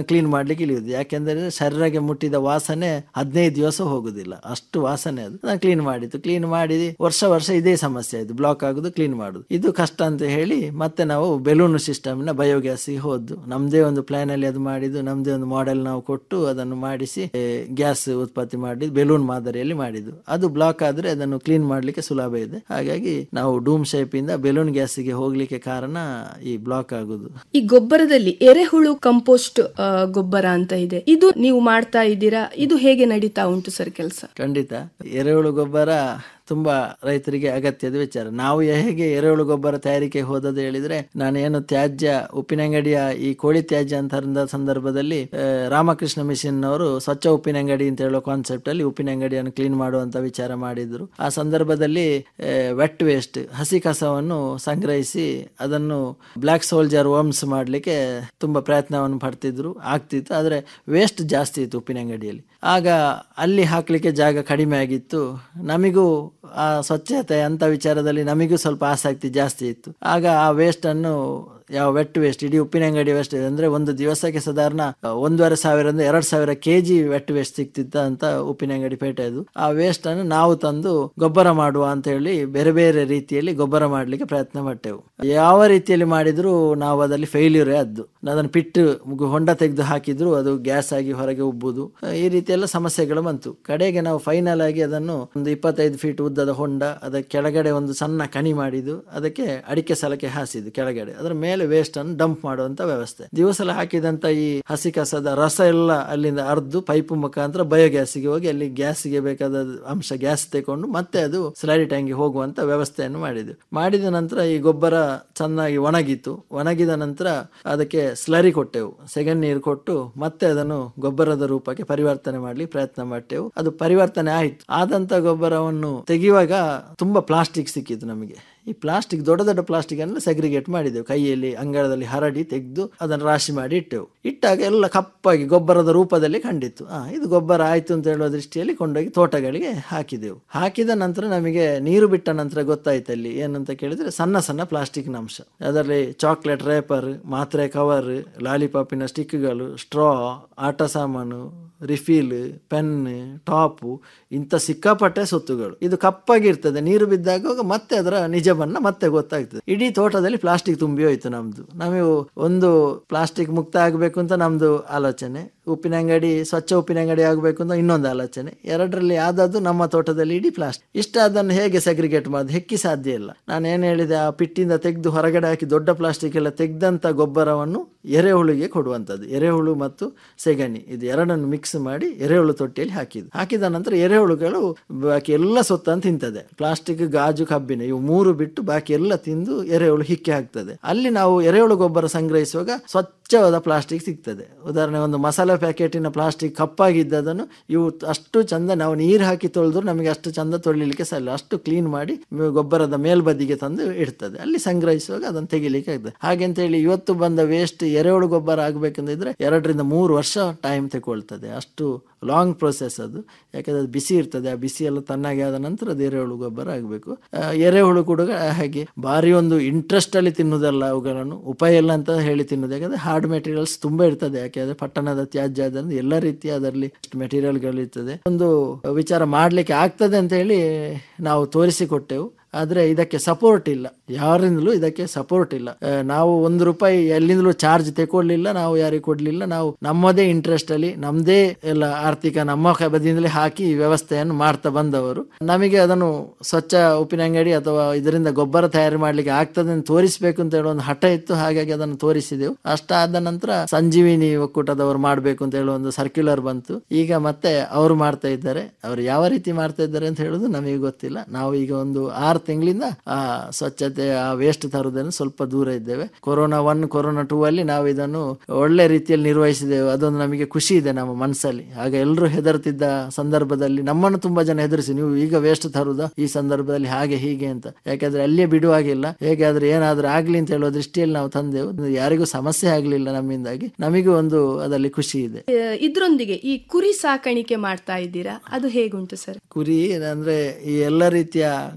S8: ಮಾಡ್ಲಿಕ್ಕೆ ಇಳಿಯುದು ಯಾಕೆಂದ್ರೆ ಶರೀರಕ್ಕೆ ಮುಟ್ಟಿದ ವಾಸನೆ ಹದಿನೈದು ದಿವಸ ಹೋಗುದಿಲ್ಲ ಅಷ್ಟು ವಾಸನೆ ಅದು ನಾನು ಕ್ಲೀನ್ ಮಾಡಿದ್ದು ಕ್ಲೀನ್ ಮಾಡಿ ವರ್ಷ ವರ್ಷ ಇದೇ ಸಮಸ್ಯೆ ಆಯ್ತು ಬ್ಲಾಕ್ ಆಗುದು ಕ್ಲೀನ್ ಮಾಡುದು ಇದು ಕಷ್ಟ ಅಂತ ಹೇಳಿ ಮತ್ತೆ ನಾವು ಬೆಲೂನ್ ಸಿಸ್ಟಮ್ ನ ಬಯೋಗ್ಯಾಸ್ ಹೋದ್ದು ನಮ್ದೇ ಒಂದು ಪ್ಲಾನ್ ಅಲ್ಲಿ ಅದು ಮಾಡಿದ್ದು ನಮ್ದೇ ಒಂದು ಮಾಡೆಲ್ ನಾವು ಕೊಟ್ಟು ಅದನ್ನು ಮಾಡಿಸಿ ಗ್ಯಾಸ್ ಉತ್ಪತ್ತಿ ಮಾಡಿ ಬೆಲೂನ್ ಮಾದರಿಯಲ್ಲಿ ಮಾಡಿದ್ದು ಅದು ಬ್ಲಾಕ್ ಆದ್ರೆ ಅದನ್ನು ಕ್ಲೀನ್ ಮಾಡ್ಲಿಕ್ಕೆ ಸುಲಭ ಇದೆ ಹಾಗಾಗಿ ನಾವು ಡೂಮ್ ಶೇಪ್ ಇಂದ ಬೆಲೂನ್ ಗ್ಯಾಸ್ಗೆ ಹೋಗ್ಲಿಕ್ಕೆ ಕಾರಣ ಈ ಬ್ಲಾಕ್ ಆಗುದು
S7: ಈ ಗೊಬ್ಬರದಲ್ಲಿ ಎರೆಹುಳು ಕಂಪೋಸ್ಟ್ ಆ, ಗೊಬ್ಬರ ಅಂತ ಇದೆ ಇದು ನೀವು ಮಾಡ್ತಾ ಇದ್ದೀರಾ ಇದು ಹೇಗೆ ನಡೀತಾ ಉಂಟು ಸರ್ ಕೆಲಸ
S8: ಖಂಡಿತ ಎರೆಹುಳು ಗೊಬ್ಬರ ತುಂಬಾ ರೈತರಿಗೆ ಅಗತ್ಯದ ವಿಚಾರ ನಾವು ಹೇಗೆ ಎರೆಹುಳು ಗೊಬ್ಬರ ತಯಾರಿಕೆ ಹೋದದ್ದು ಹೇಳಿದ್ರೆ ನಾನು ಏನು ತ್ಯಾಜ್ಯ ಉಪ್ಪಿನಂಗಡಿಯ ಈ ಕೋಳಿ ತ್ಯಾಜ್ಯ ಅಂತ ಅಂದ ಸಂದರ್ಭದಲ್ಲಿ ಆ, ರಾಮಕೃಷ್ಣ ಮಿಷನ್ ಅವರು ಸ್ವಚ್ಛ ಉಪ್ಪಿನಂಗಡಿ ಅಂತ ಹೇಳೋ ಕಾನ್ಸೆಪ್ಟ್ ಅಲ್ಲಿ ಉಪ್ಪಿನಂಗಡಿಯನ್ನು ಕ್ಲೀನ್ ಮಾಡುವಂತ ವಿಚಾರ ಮಾಡಿದ್ರು ಆ ಸಂದರ್ಭದಲ್ಲಿ ವೆಟ್ ವೇಸ್ಟ್ ಹಸಿ ಕಸವನ್ನು ಸಂಗ್ರಹಿಸಿ ಅದನ್ನು ಬ್ಲಾಕ್ ಸೋಲ್ಜರ್ ವರ್ಮ್ಸ್ ಮಾಡ್ಲಿಕ್ಕೆ ತುಂಬಾ ಪ್ರಯತ್ನವನ್ನು ಪಡ್ತಿದ್ರು ಆಗ್ತಿತ್ತು ಆದ್ರೆ ವೇಸ್ಟ್ ಜಾಸ್ತಿ ಇತ್ತು ಉಪ್ಪಿನಂಗಡಿಯಲ್ಲಿ ಆಗ ಅಲ್ಲಿ ಹಾಕ್ಲಿಕ್ಕೆ ಜಾಗ ಕಡಿಮೆ ಆಗಿತ್ತು ನಮಿಗೂ ಆ ಸ್ವಚ್ಛತೆ ಅಂತ ವಿಚಾರದಲ್ಲಿ ನಮಿಗೂ ಸ್ವಲ್ಪ ಆಸಕ್ತಿ ಜಾಸ್ತಿ ಇತ್ತು ಆಗ ಆ ವೇಸ್ಟ್ ಅನ್ನು ಯಾವ ವೆಟ್ ವೇಸ್ಟ್ ಇಡೀ ಉಪ್ಪಿನಂಗಡಿ ವೇಸ್ಟ್ ಅಂದ್ರೆ ಒಂದು ದಿವಸಕ್ಕೆ ಸಾಧಾರಣ ಒಂದೂವರೆ ಸಾವಿರದಿಂದ ಎರಡ್ ಸಾವಿರ ಕೆಜಿ ವೆಟ್ ವೇಸ್ಟ್ ಸಿಕ್ತಿತ್ತ ಅಂತ ಉಪ್ಪಿನಂಗಡಿ ಪೇಟೆದು ಆ ವೇಸ್ಟ್ ಅನ್ನು ನಾವು ತಂದು ಗೊಬ್ಬರ ಮಾಡುವ ಅಂತ ಹೇಳಿ ಬೇರೆ ಬೇರೆ ರೀತಿಯಲ್ಲಿ ಗೊಬ್ಬರ ಮಾಡ್ಲಿಕ್ಕೆ ಪ್ರಯತ್ನ ಪಟ್ಟೆವು ಯಾವ ರೀತಿಯಲ್ಲಿ ಮಾಡಿದ್ರು ನಾವು ಅದರಲ್ಲಿ ಫೇಲ್ಯೂರೇ ಆದ್ದು ಅದನ್ನು ಪಿಟ್ಟು ಹೊಂಡ ತೆಗೆದು ಹಾಕಿದ್ರು ಅದು ಗ್ಯಾಸ್ ಆಗಿ ಹೊರಗೆ ಉಬ್ಬುದು ಈ ರೀತಿ ಎಲ್ಲ ಸಮಸ್ಯೆಗಳು ಬಂತು ಕಡೆಗೆ ನಾವು ಫೈನಲ್ ಆಗಿ ಅದನ್ನು ಒಂದು ಇಪ್ಪತ್ತೈದು ಫೀಟ್ ಉದ್ದದ ಹೊಂಡ ಅದರ ಕೆಳಗಡೆ ಒಂದು ಸಣ್ಣ ಕಣಿ ಮಾಡಿದ್ದು ಅದಕ್ಕೆ ಅಡಿಕೆ ಸಲಕ್ಕೆ ಹಾಸಿದ್ದು ಕೆಳಗಡೆ ಅದರ ಮೇಲೆ ವೇಸ್ಟ್ ಅನ್ನು ಡಂಪ್ ಮಾಡುವಂತ ವ್ಯವಸ್ಥೆ ದಿವಸ ಹಾಕಿದಂತ ಈ ಹಸಿ ಕಸದ ರಸ ಎಲ್ಲ ಅಲ್ಲಿಂದ ಅರ್ದು ಪೈಪ್ ಮುಖಾಂತರ ಬಯೋಗ್ಯಾಸ್ಗೆ ಹೋಗಿ ಅಲ್ಲಿ ಗ್ಯಾಸ್ಗೆ ಬೇಕಾದ ಅಂಶ ಗ್ಯಾಸ್ ತೆಕೊಂಡು ಮತ್ತೆ ಅದು ಸ್ಲೈಡಿ ಟ್ಯಾಂಕ್ಗೆ ಹೋಗುವಂತ ವ್ಯವಸ್ಥೆಯನ್ನು ಮಾಡಿದ್ವಿ ಮಾಡಿದ ನಂತರ ಈ ಗೊಬ್ಬರ ಚೆನ್ನಾಗಿ ಒಣಗಿತು ಒಣಗಿದ ನಂತರ ಅದಕ್ಕೆ ಸ್ಲರಿ ಕೊಟ್ಟೆವು ಸೆಗಣಿ ನೀರು ಕೊಟ್ಟು ಮತ್ತೆ ಅದನ್ನು ಗೊಬ್ಬರದ ರೂಪಕ್ಕೆ ಪರಿವರ್ತನೆ ಮಾಡಲಿ ಪ್ರಯತ್ನ ಪಟ್ಟೆವು ಅದು ಪರಿವರ್ತನೆ ಆಯಿತು ಆದಂತ ಗೊಬ್ಬರವನ್ನು ತೆಗೆಯುವಾಗ ತುಂಬಾ ಪ್ಲಾಸ್ಟಿಕ್ ಸಿಕ್ಕಿತು ನಮಗೆ ಈ ಪ್ಲಾಸ್ಟಿಕ್ ದೊಡ್ಡ ದೊಡ್ಡ ಪ್ಲಾಸ್ಟಿಕ್ ಅನ್ನು ಸೆಗ್ರಿಗೇಟ್ ಮಾಡಿದೆವು ಕೈಯಲ್ಲಿ ಅಂಗಳದಲ್ಲಿ ಹರಡಿ ತೆಗೆದು ಅದನ್ನು ರಾಶಿ ಮಾಡಿ ಇಟ್ಟೆವು ಇಟ್ಟಾಗ ಎಲ್ಲ ಕಪ್ಪಾಗಿ ಗೊಬ್ಬರದ ರೂಪದಲ್ಲಿ ಕಂಡಿತ್ತು ಆ ಇದು ಗೊಬ್ಬರ ಆಯ್ತು ಅಂತ ಹೇಳುವ ದೃಷ್ಟಿಯಲ್ಲಿ ಕೊಂಡೋಗಿ ತೋಟಗಳಿಗೆ ಹಾಕಿದೆವು ಹಾಕಿದ ನಂತರ ನಮಗೆ ನೀರು ಬಿಟ್ಟ ನಂತರ ಗೊತ್ತಾಯ್ತು ಅಲ್ಲಿ ಏನಂತ ಕೇಳಿದ್ರೆ ಸಣ್ಣ ಸಣ್ಣ ಪ್ಲಾಸ್ಟಿಕ್ ಅಂಶ ಅದರಲ್ಲಿ ಚಾಕ್ಲೇಟ್ ರೇಪರ್ ಮಾತ್ರೆ ಕವರ್ ಲಾಲಿಪಾಪಿನ ಸ್ಟಿಕ್ಗಳು ಸ್ಟ್ರಾ ಆಟ ಸಾಮಾನು ರಿಫಿಲ್ ಪೆನ್ ಟಾಪು ಇಂಥ ಸಿಕ್ಕಾಪಟ್ಟೆ ಸೊತ್ತುಗಳು ಇದು ಕಪ್ಪಾಗಿರ್ತದೆ ನೀರು ಬಿದ್ದಾಗ ಮತ್ತೆ ಅದರ ನಿಜ ಬಣ್ಣ ಮತ್ತೆ ಗೊತ್ತಾಗ್ತದೆ ಇಡೀ ತೋಟದಲ್ಲಿ ಪ್ಲಾಸ್ಟಿಕ್ ತುಂಬಿ ಹೋಯ್ತು ನಮ್ದು ನಾವು ಒಂದು ಪ್ಲಾಸ್ಟಿಕ್ ಮುಕ್ತ ಆಗಬೇಕು ಅಂತ ನಮ್ದು ಆಲೋಚನೆ ಉಪ್ಪಿನ ಅಂಗಡಿ ಸ್ವಚ್ಛ ಉಪ್ಪಿನ ಅಂಗಡಿ ಆಗಬೇಕು ಅಂತ ಇನ್ನೊಂದು ಆಲೋಚನೆ ಎರಡರಲ್ಲಿ ಆದದ್ದು ನಮ್ಮ ತೋಟದಲ್ಲಿ ಇಡೀ ಪ್ಲಾಸ್ಟಿಕ್ ಇಷ್ಟ ಅದನ್ನು ಹೇಗೆ ಸೆಗ್ರಿಗೇಟ್ ಮಾಡೋದು ಹೆಕ್ಕಿ ಸಾಧ್ಯ ಇಲ್ಲ ನಾನು ಏನು ಹೇಳಿದೆ ಆ ಪಿಟ್ಟಿಂದ ತೆಗೆದು ಹೊರಗಡೆ ಹಾಕಿ ದೊಡ್ಡ ಪ್ಲಾಸ್ಟಿಕ್ ಎಲ್ಲ ತೆಗೆದಂತ ಗೊಬ್ಬರವನ್ನು ಎರೆಹುಳುಗೆ ಕೊಡುವಂಥದ್ದು ಎರೆಹುಳು ಮತ್ತು ಸೆಗಣಿ ಇದು ಎರಡನ್ನು ಮಿಕ್ಸ್ ಮಾಡಿ ಎರೆಹುಳು ತೊಟ್ಟಿಯಲ್ಲಿ ಹಾಕಿದ್ದು ಹಾಕಿದ ನಂತರ ಎರೆಹುಳುಗಳು ಬಾಕಿ ಎಲ್ಲ ಸೊತ್ತನ್ನು ತಿಂತದೆ ಪ್ಲಾಸ್ಟಿಕ್ ಗಾಜು ಕಬ್ಬಿನ ಇವು ಮೂರು ಬಿಟ್ಟು ಬಾಕಿ ಎಲ್ಲ ತಿಂದು ಎರೆಹುಳು ಹಿಕ್ಕಿ ಹಾಕ್ತದೆ ಅಲ್ಲಿ ನಾವು ಎರೆಹುಳು ಗೊಬ್ಬರ ಸಂಗ್ರಹಿಸುವಾಗ ಸ್ವಚ್ಛವಾದ ಪ್ಲಾಸ್ಟಿಕ್ ಸಿಗ್ತದೆ ಉದಾಹರಣೆ ಒಂದು ಮಸಾಲೆ ಪ್ಯಾಕೆಟಿನ ಪ್ಲಾಸ್ಟಿಕ್ ಕಪ್ಪಾಗಿದ್ದದನ್ನು ಇವು ಅಷ್ಟು ಚಂದ ನಾವು ನೀರು ಹಾಕಿ ತೊಳೆದ್ರು ನಮಗೆ ಅಷ್ಟು ಚಂದ ತೊಳಿಲಿಕ್ಕೆ ಸಾಲ ಅಷ್ಟು ಕ್ಲೀನ್ ಮಾಡಿ ಗೊಬ್ಬರದ ಮೇಲ್ಬದಿಗೆ ತಂದು ಇಡ್ತದೆ ಅಲ್ಲಿ ಸಂಗ್ರಹಿಸುವಾಗ ಅದನ್ನು ತೆಗಿಲಿಕ್ಕೆ ಆಗ್ತದೆ ಹಾಗೆಂತ ಹೇಳಿ ಇವತ್ತು ಬಂದ ವೇಸ್ಟ್ ಎರೆಹುಳು ಗೊಬ್ಬರ ಆಗಬೇಕಂದಿದ್ರೆ ಎರಡರಿಂದ ಮೂರು ವರ್ಷ ಟೈಮ್ ತಗೊಳ್ತದೆ ಅಷ್ಟು ಲಾಂಗ್ ಪ್ರೊಸೆಸ್ ಅದು ಯಾಕಂದ್ರೆ ಅದು ಬಿಸಿ ಇರ್ತದೆ ಆ ಬಿಸಿ ಎಲ್ಲ ತನ್ನಾಗಿ ಆದ ನಂತರ ಅದು ಎರೆಹುಳು ಗೊಬ್ಬರ ಆಗಬೇಕು ಎರೆಹುಳು ಕೂಡ ಹಾಗೆ ಭಾರಿ ಒಂದು ಇಂಟ್ರೆಸ್ಟ್ ಅಲ್ಲಿ ತಿನ್ನುವುದಲ್ಲ ಅವುಗಳನ್ನು ಉಪಾಯ ಇಲ್ಲ ಅಂತ ಹೇಳಿ ತಿನ್ನುವುದು ಯಾಕಂದ್ರೆ ಹಾರ್ಡ್ ಮೆಟೀರಿಯಲ್ಸ್ ತುಂಬಾ ಇರ್ತದೆ ಯಾಕೆಂದ್ರೆ ಪಟ್ಟಣದ ತ್ಯಾಜ್ಯ ಅದರಿಂದ ಎಲ್ಲ ರೀತಿಯ ಅದರಲ್ಲಿ ಮೆಟೀರಿಯಲ್ಗಳು ಇರ್ತದೆ ಒಂದು ವಿಚಾರ ಮಾಡ್ಲಿಕ್ಕೆ ಆಗ್ತದೆ ಅಂತ ಹೇಳಿ ನಾವು ತೋರಿಸಿಕೊಟ್ಟೆವು ಆದ್ರೆ ಇದಕ್ಕೆ ಸಪೋರ್ಟ್ ಇಲ್ಲ ಯಾರಿಂದಲೂ ಇದಕ್ಕೆ ಸಪೋರ್ಟ್ ಇಲ್ಲ ಆ, ನಾವು ಒಂದು ರೂಪಾಯಿ ಎಲ್ಲಿಂದಲೂ ಚಾರ್ಜ್ ತಗೊಳ್ಳಿಲ್ಲ ನಾವು ಯಾರಿಗೆ ಕೊಡ್ಲಿಲ್ಲ ನಾವು ನಮ್ಮದೇ ಇಂಟ್ರೆಸ್ಟ್ ಅಲ್ಲಿ ನಮ್ದೇ ಎಲ್ಲ ಆರ್ಥಿಕ ನಮ್ಮ ಕ- ಬದಿಯಿಂದಲೇ ಹಾಕಿ ಈ ವ್ಯವಸ್ಥೆಯನ್ನು ಮಾಡ್ತಾ ಬಂದವರು ನಮಗೆ ಅದನ್ನು ಸ್ವಚ್ಛ ಉಪ್ಪಿನ ಅಂಗಡಿ ಅಥವಾ ಇದರಿಂದ ಗೊಬ್ಬರ ತಯಾರು ಮಾಡ್ಲಿಕ್ಕೆ ಆಗ್ತದೆ ಅಂತ ತೋರಿಸ್ಬೇಕು ಅಂತ ಹೇಳೋ ಒಂದು ಹಠ ಇತ್ತು ಹಾಗಾಗಿ ಅದನ್ನು ತೋರಿಸಿದೆವು ಅಷ್ಟಾದ ನಂತರ ಸಂಜೀವಿನಿ ಒಕ್ಕೂಟದವರು ಮಾಡಬೇಕು ಅಂತ ಹೇಳೋ ಒಂದು ಸರ್ಕ್ಯುಲರ್ ಬಂತು ಈಗ ಮತ್ತೆ ಅವರು ಮಾಡ್ತಾ ಇದ್ದಾರೆ ಅವರು ಯಾವ ರೀತಿ ಮಾಡ್ತಾ ಇದ್ದಾರೆ ಅಂತ ಹೇಳೋದು ನಮಗೆ ಗೊತ್ತಿಲ್ಲ ನಾವು ಈಗ ಒಂದು ಆರು ತಿಂಗಳಿಂದ ಆ ಸ್ವಚ್ಛತೆ ಆ ವೇಸ್ಟ್ ತರುವುದನ್ನು ಸ್ವಲ್ಪ ದೂರ ಇದ್ದೇವೆ ಕೊರೋನಾ ಒನ್ ಕೊರೋನಾ ಟೂ ಅಲ್ಲಿ ನಾವು ಇದನ್ನು ಒಳ್ಳೆ ರೀತಿಯಲ್ಲಿ ನಿರ್ವಹಿಸಿದೆವು ಅದೊಂದು ನಮಗೆ ಖುಷಿ ಇದೆ ನಮ್ಮ ಮನಸ್ಸಲ್ಲಿ ಆಗ ಎಲ್ಲರೂ ಹೆದರ್ತಿದ್ದ ಸಂದರ್ಭದಲ್ಲಿ ನಮ್ಮನ್ನು ತುಂಬಾ ಜನ ಹೆದರಿಸಿ ನೀವು ಈಗ ವೇಸ್ಟ್ ತರುವುದ ಈ ಸಂದರ್ಭದಲ್ಲಿ ಹಾಗೆ ಹೀಗೆ ಅಂತ ಯಾಕಂದ್ರೆ ಅಲ್ಲೇ ಬಿಡುವಾಗಿಲ್ಲ ಹೇಗಾದ್ರೆ ಏನಾದ್ರೂ ಆಗ್ಲಿ ಅಂತ ಹೇಳುವ ದೃಷ್ಟಿಯಲ್ಲಿ ನಾವು ತಂದೆವು ಯಾರಿಗೂ ಸಮಸ್ಯೆ ಆಗ್ಲಿಲ್ಲ ನಮ್ಮಿಂದಾಗಿ ನಮಗೂ ಒಂದು ಅದರಲ್ಲಿ ಖುಷಿ ಇದೆ
S7: ಆ, ಇದ್ರೊಂದಿಗೆ ಈ ಕುರಿ ಸಾಕಾಣಿಕೆ ಮಾಡ್ತಾ ಇದ್ದೀರಾ ಅದು ಹೇಗುಂಟು ಸರ್
S8: ಕುರಿ ಅಂದ್ರೆ ಈ ಎಲ್ಲ ರೀತಿಯ ಗೊಬ್ಬರದ